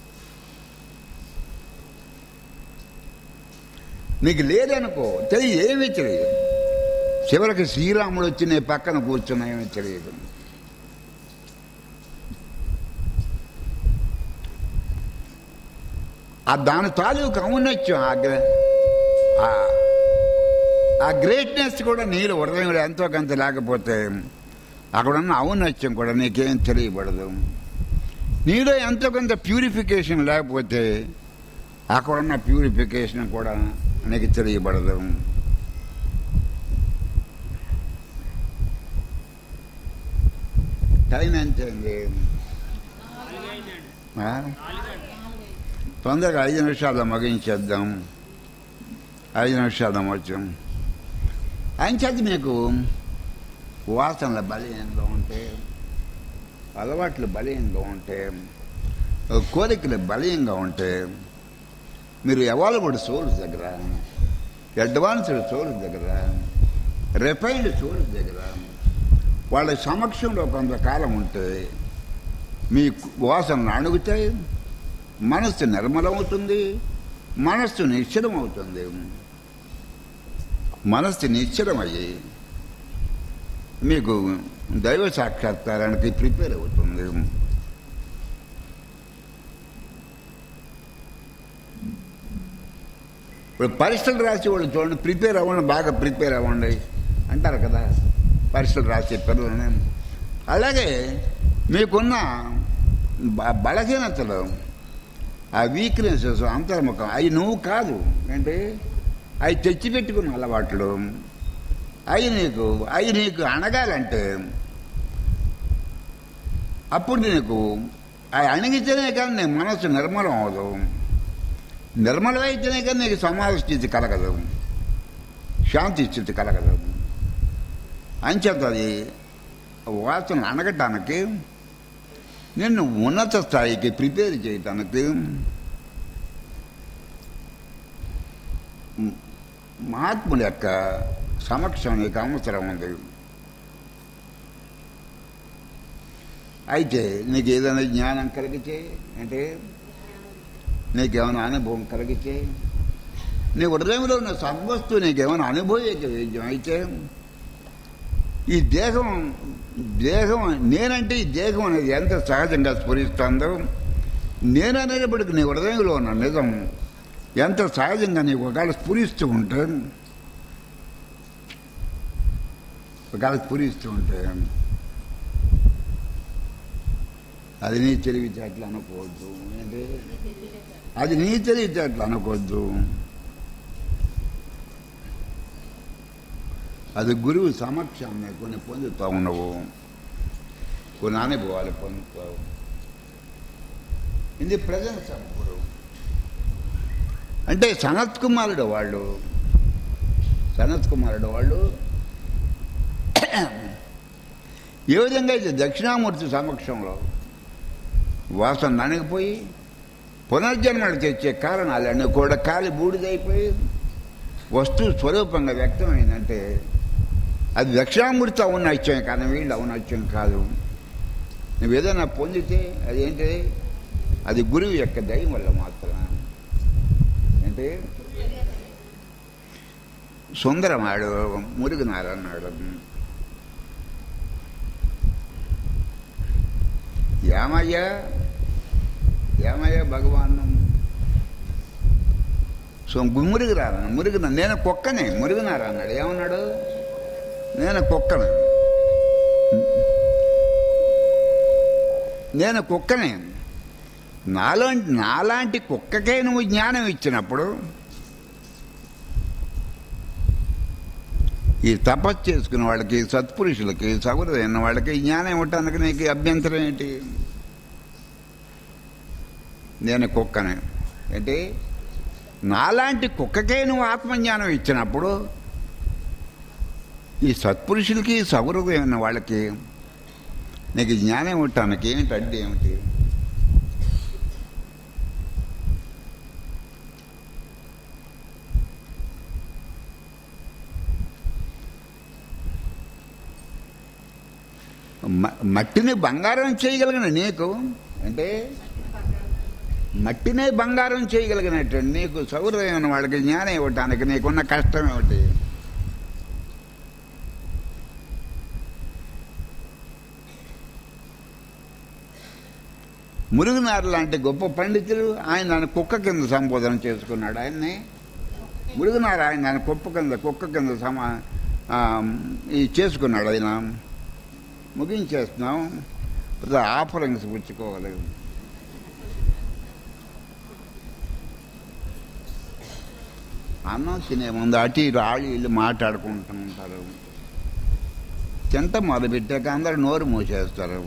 నీకు లేదనుకో తెలియదు ఏమీ తెలియదు చివరికి శ్రీరాముడు వచ్చి నీ పక్కన కూర్చున్నాయని తెలియదు ఆ దాని తాలూకు అవునొచ్చు ఆ గ్ర- ఆ- ఆ గ్రేట్నెస్ కూడా నీళ్ళు హృదయంలో ఎంతో కొంత లేకపోతే అక్కడున్న ఔన్నత్యం కూడా నీకేం తెలియబడదు నీలో ఎంతో కొంత ప్యూరిఫికేషన్ లేకపోతే అక్కడున్న ప్యూరిఫికేషన్ కూడా నీకు తెలియబడదు టైం ఎంత అయింది ఆ? తొందరగా ఐదు నిమిషాలు ముగించేద్దాం ఐదు నిమిషాలు వచ్చాం అంచేది మీకు వాసనల బలీయంగా ఉంటే అలవాట్లు బలీయంగా ఉంటే కోరికలు బలీయంగా ఉంటే మీరు ఎవరు కూడా సోల్స్ దగ్గర అడ్వాన్స్డ్ సోల్స్ దగ్గర రిఫైన్డ్ సోల్స్ దగ్గర వాళ్ళ సమక్షంలో కొంతకాలం ఉంటే మీ వాసనలు అణుగుతాయి మనస్సు నిర్మలమవుతుంది మనస్సు నిశ్చలం అవుతుంది మనస్సు నిశ్చలమయ్యి మీకు దైవ సాక్షాత్కారానికి ప్రిపేర్ అవుతుంది ఇప్పుడు పరీక్షలు రాసి వాళ్ళు చూడండి ప్రిపేర్ అవ్వండి బాగా ప్రిపేర్ అవ్వండి అంటారు కదా పరీక్షలు రాసే పిల్లలని అలాగే మీకున్న బ- బలహీనతలు ఆ వీక్నెసెస్ అంతర్ముఖం అవి నువ్వు కాదు ఏంటి అవి తెచ్చిపెట్టుకున్న అలవాట్లు అవి నీకు అవి నీకు అనగాలంటే అప్పుడు నీకు అవి అణిగితేనే కానీ నీ మనసు నిర్మలం అవదు నిర్మలమైతేనే కానీ నీకు సమాధ స్థితి కలగదు శాంతి స్థితి కలగదు అంచేత అది వాసన అనగటానికి నిన్ను ఉన్నత స్థాయికి ప్రిపేర్ చేయటానికి మ్- మహాత్ముల యొక్క సమక్షం నీకు అవసరం ఉంది అయితే నీకు ఏదైనా జ్ఞానం కలిగితే అంటే నీకేమైనా అనుభవం కలిగితే నీ హృదయంలో ఉన్న సద్వస్తువు నీకేమైనా అనుభవం అయితే ఈ దేహం దేహం నేనంటే ఈ దేహం అనేది ఎంత సహజంగా స్ఫురిస్తుందో నేను అనేటప్పటికి నీ హృదయంలో ఉన్న నిజం ఎంత సహజంగా నీకు ఒకవేళ స్ఫురిస్తూ ఉంటే ఒకవేళ స్ఫురిస్తూ ఉంటే అది నీ తెలివితేటలు అనుకోవద్దు ఏంటి అది నీ తెలివితేటలు అనుకోవద్దు అది గురువు సమక్షాన్ని కొన్ని పొందుతావు నువ్వు కొన్ని అనుభవాలు పొందుతావు ఇది ప్రజెన్స్ ఆఫ్ గురువు అంటే సనత్ కుమారుడు వాళ్ళు సనత్ కుమారుడు వాళ్ళు ఏ విధంగా అయితే దక్షిణామూర్తి సమక్షంలో వాసన ననగిపోయి పునర్జన్మలు తెచ్చే కారణాలన్నీ కూడా కాలి బూడిదైపోయి వస్తువు స్వరూపంగా వ్యక్తమైందంటే అది దక్షిణామూర్తి ఔన్నత్యం కానీ వీళ్ళు ఔన్నత్యం కాదు నువ్వు ఏదైనా పొందితే అదేంటి అది గురువు యొక్క దయం వల్ల మాత్రమే అంటే సుందరమాడు మురుగునారన్నాడు ఏమయ్యా ఏమయ్యా భగవాన్ సో మురుగురాను మురుగున నేను కుక్కనే మురుగునారా అన్నాడు ఏమన్నాడు నేను కుక్కనే నేను కుక్కనే నాలాంటి నాలాంటి కుక్కకే నువ్వు జ్ఞానం ఇచ్చినప్పుడు ఈ తపస్సు చేసుకున్న వాళ్ళకి సత్పురుషులకి సగురైన వాళ్ళకి జ్ఞానం ఇవ్వటానికి నీకు అభ్యంతరం ఏంటి నేను కుక్కనే ఏంటి నాలాంటి కుక్కకే నువ్వు ఆత్మజ్ఞానం ఇచ్చినప్పుడు ఈ సత్పురుషులకి సగురైన వాళ్ళకి నీకు జ్ఞానం ఇవ్వటానికి ఏమిటి అడ్డు ఏమిటి మ- మట్టిని బంగారం చేయగలిగిన నీకు అంటే మట్టినే బంగారం చేయగలిగినట్టు నీకు సౌరమైన వాళ్ళకి జ్ఞానం ఇవ్వటానికి నీకున్న కష్టం ఏమిటి మురుగునారు లాంటి గొప్ప పండితులు ఆయన నన్ను కుక్క కింద సంబోధన చేసుకున్నాడు ఆయన్ని మురుగునారు ఆయన నన్ను కుక్క కింద కుక్క కింద సమా ఆ, ఇది చేసుకున్నాడు ఆయన ముగించేస్తున్నాం ఆఫరింగ్స్ పుచ్చుకోవాలి అన్నం తినే ముందు అటు ఇటు ఆళ్ళు ఇల్లు మాట్లాడుకుంటూ ఉంటారు తింట మొదలు పెట్టాక అందరు నోరు మూసేస్తారు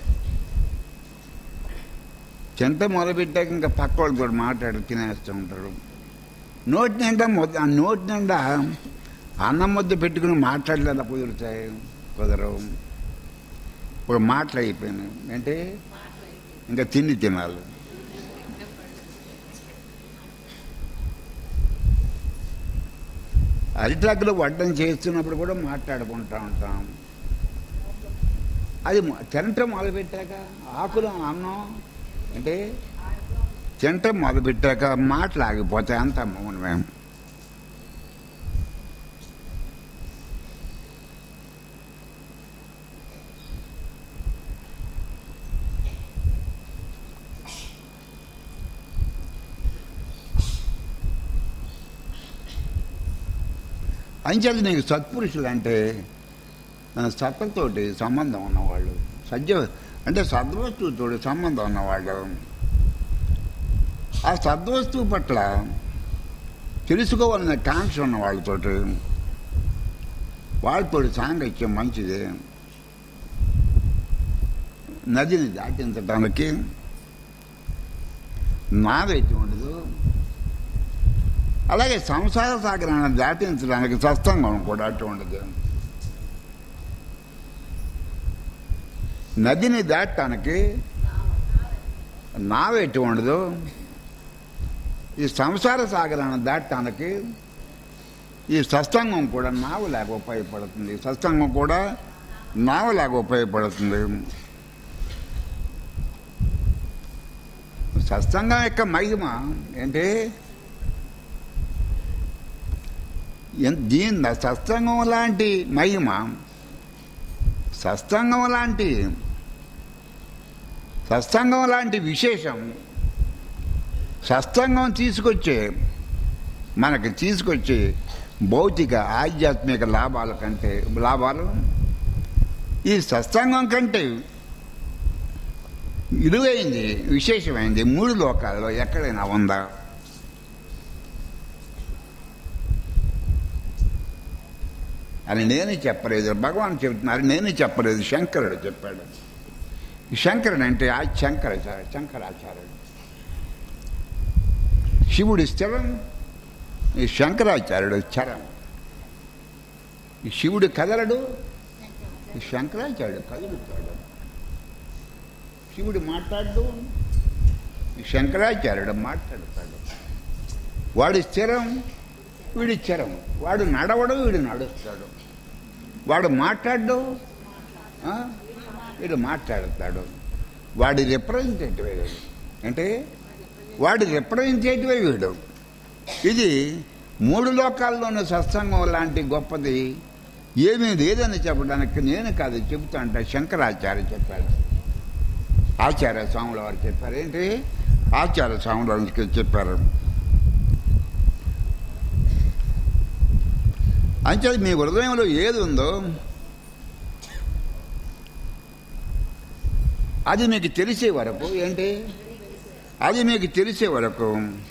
తింట మొదలు పెట్టాక ఇంకా పక్క వాళ్ళతో మాట్లాడి తినేస్తూ ఉంటారు నోటి నిండా ముద్ద ఆ నోటి నిండా అన్నం ముద్ద పెట్టుకుని మాట్లాడలేదా కుదురుతాయి కుదరవు ఇప్పుడు మాటలు అయిపోయినాయి అంటే ఇంకా తిండి తినాలి అరిటాకులో వడ్డం చేస్తున్నప్పుడు కూడా మాట్లాడుకుంటూ ఉంటాం అది మొ- తినటం మొదలుపెట్టాక ఆకులు అన్నం అంటే తినటం మొదలుపెట్టాక మాటలు ఆగిపోతాయి అంత మౌనమే అంచేత నీకు సత్పురుషులు అంటే ఆ, సత్తతోటి సంబంధం ఉన్నవాళ్ళు సత్య అంటే సద్వస్తువుతో సంబంధం ఉన్నవాళ్ళు ఆ సద్వస్తువు పట్ల తెలుసుకోవాలనే కాంక్ష ఉన్న వాళ్ళతోటి వాళ్ళతో సాంగత్యం మంచిది నదిని దాటించడానికి నావైతే ఉండదు అలాగే సంసార సాగరాన్ని దాటించడానికి సత్సంగం కూడా అటు ఉండదు నదిని దాటడానికి నావెటు ఉండదు ఈ సంసార సాగరాన్ని దాటడానికి ఈ సత్సంగం కూడా నావలాగా ఉపయోగపడుతుంది సత్సంగం కూడా నావలాగా ఉపయోగపడుతుంది సత్సంగం యొక్క మహిమ ఏంటి ఎన్- దీని సత్సంగం లాంటి మహిమ సత్సంగం లాంటి సత్సంగం లాంటి విశేషం సత్సంగం తీసుకొచ్చే మనకి తీసుకొచ్చే భౌతిక ఆధ్యాత్మిక లాభాల కంటే లాభాలు ఈ సత్సంగం కంటే విలువైంది విశేషమైంది మూడు లోకాల్లో ఎక్కడైనా ఉందా అని నేను చెప్పలేదు భగవాన్ చెబుతున్నారు నేను చెప్పలేదు శంకరుడు చెప్పాడు ఈ శంకరుడు అంటే ఆ శంకరాచార్య శంకరాచార్యుడు శివుడి స్థిరం ఈ శంకరాచార్యుడు చరం ఈ శివుడు కదలడు ఈ శంకరాచార్యుడు కదులుతాడు శివుడు మాట్లాడు ఈ శంకరాచార్యుడు మాట్లాడతాడు వాడి స్థిరం వీడి స్థిరం వాడు నడవడు వీడు నడుస్తాడు వాడు మాట్లాడు ఆ? వీడు మాట్లాడతాడు వాడి రిప్రజెంటేటివ్ వీడు అంటే వాడి రిప్రజెంటేటివ్ వీడు ఇది మూడు లోకాల్లోని సత్సంగం లాంటి గొప్పది ఏమీ లేదని చెప్పడానికి నేను కాదు చెబుతా అంటే శంకరాచార్య చెప్పాడు ఆచార్య స్వాముల వారు చెప్పారు ఏంటి ఆచార్య స్వాముల వారికి చెప్పారు అంటే మీ హృదయంలో ఏది ఉందో అది మీకు తెలిసే వరకు ఏంటి అది మీకు తెలిసే వరకు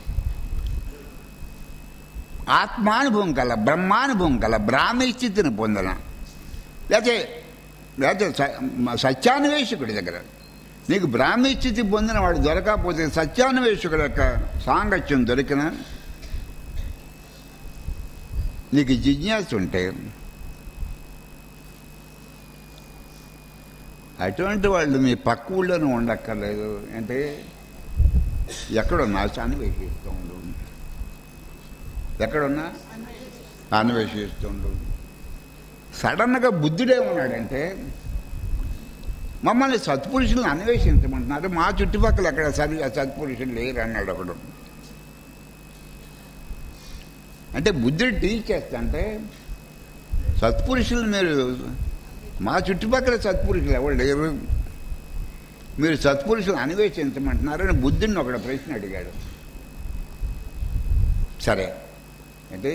ఆత్మానుభవం కల బ్రహ్మానుభవం కల బ్రాహ్మీ స్థితిని పొందన లేకపోతే లేకపోతే స- మ- సత్యాన్వేషకుడి దగ్గర నీకు బ్రాహ్మీ స్థితి పొందిన వాడు దొరకకపోతే సత్యాన్వేషకుడి యొక్క సాంగత్యం దొరికిన నీకు జిజ్ఞాస ఉంటే అటువంటి వాళ్ళు మీ పక్క ఊళ్ళోనూ ఉండక్కర్లేదు అంటే ఎక్కడున్నా అన్వేషిస్తూ ఉండు ఎక్కడున్నా అన్వేషిస్తుండు సడన్గా బుద్ధుడే ఉన్నాడంటే మమ్మల్ని సత్పురుషులను అన్వేషించమంటున్నారు మా చుట్టుపక్కల ఎక్కడ సరి సత్పురుషులు లేరు అన్నాడు ఒకడు అంటే బుద్ధుడు టీచ్ చేస్తంటే సత్పురుషులు మీరు మా చుట్టుపక్కల సత్పురుషులు ఎవరు లేరు మీరు సత్పురుషులు అన్వేషించమంటున్నారని బుద్ధుడిని ఒకడు ప్రశ్న అడిగాడు సరే అంటే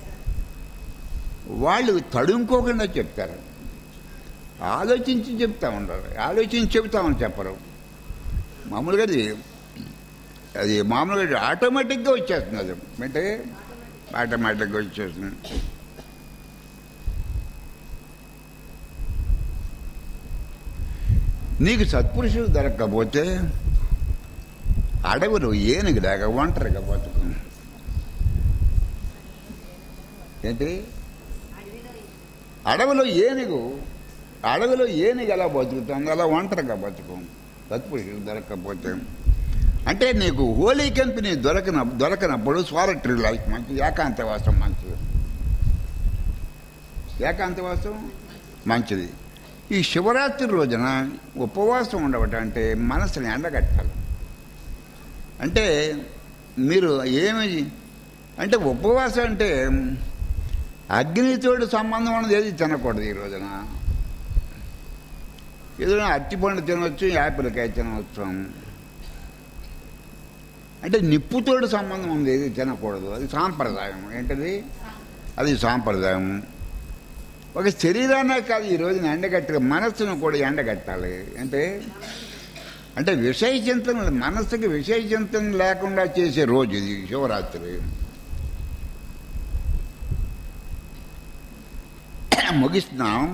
వాళ్ళు తడుముకోకుండా చెప్తారు ఆలోచించి చెప్తా ఉండరు ఆలోచించి చెబుతామని చెప్పరు మామూలుగా అది అది మామూలుగా ఆటోమేటిక్గా వచ్చేస్తుంది అది అంటే ఆటోమేటిక్గా వచ్చేస్తుంది నీకు సత్పురుషులు దొరకకపోతే అడవులు ఏనుగు దాకా ఒంటరిగా బతుకు ఏంటి అడవిలో ఏనుగు అడవిలో ఏనుగు ఎలా బతుకుతుంది అలా ఒంటరిగా బతుకు సత్పురుషులు దొరకకపోతే అంటే నీకు హోలీ కంపెనీ దొరకన దొరకనప్పుడు స్వారటరీ లైఫ్ మంచి ఏకాంతవాసం మంచిది ఏకాంతవాసం మంచిది ఈ శివరాత్రి రోజున ఉపవాసం ఉండవటం అంటే మనసుని ఎండగట్టాలి అంటే మీరు ఏమి అంటే ఉపవాసం అంటే అగ్నితోటి సంబంధం ఉన్నది ఏది తినకూడదు ఈ రోజున ఏదైనా అరటిపండు తినవచ్చు యాపిల్కాయ తినవచ్చు అంటే నిప్పుతోటి సంబంధం ఉంది ఏది తినకూడదు అది సాంప్రదాయం ఏంటది అది సాంప్రదాయం ఒక శరీరాన్నే కాదు ఈ రోజున ఎండగట్టి మనస్సును కూడా ఎండగట్టాలి అంటే అంటే విషయ చింతన మనస్సుకి విషయ చింతన లేకుండా చేసే రోజు ఇది శివరాత్రి ముగిస్తున్నాం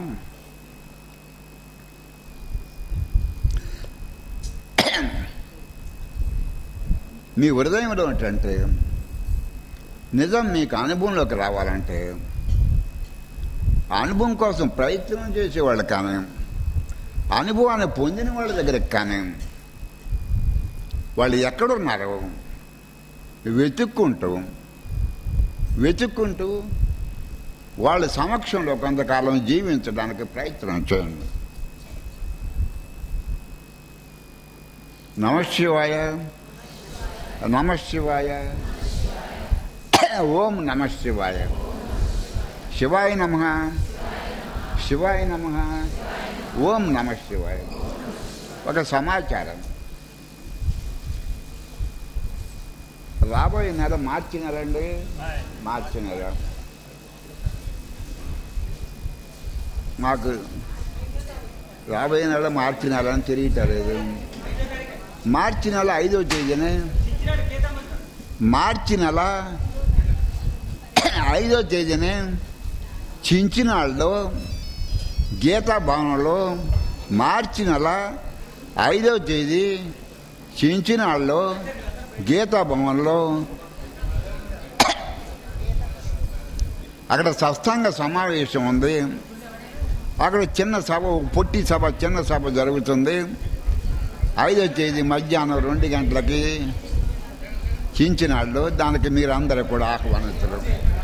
మీ హృదయంలో ఏంటంటే నిజం మీకు అనుభవంలోకి రావాలంటే ఆ అనుభవం కోసం ప్రయత్నం చేసేవాళ్ళు కానీ అనుభవాన్ని పొందిన వాళ్ళ దగ్గరికి కానీ వాళ్ళు ఎక్కడున్నారు వెతుక్కుంటూ వెతుక్కుంటూ వాళ్ళ సమక్షంలో కొంతకాలం జీవించడానికి ప్రయత్నం చేయండి నమశివాయ నమశివాయ ఓం నమశివాయ శివాయ నమ శివాయ నమ ఓం నమ శివాయ ఒక సమాచారం రాబోయే నెల మార్చి నెల అండి మార్చి నెల మాకు రాబోయే నెల మార్చి నెల అని తెలియటలేదు మార్చి నెల ఐదో తేదీనే మార్చి నెల ఐదో తేదీనే చించినాళ్ళలో గీతా భవనంలో మార్చి నెల ఐదో తేదీ చించినాళ్ళలో గీతా భవన్లో అక్కడ సత్సంగ సమావేశం ఉంది అక్కడ చిన్న సభ పొట్టి సభ చిన్న సభ జరుగుతుంది ఐదో తేదీ మధ్యాహ్నం రెండు గంటలకి చించినాళ్ళు దానికి మీరు అందరూ కూడా ఆహ్వానించరు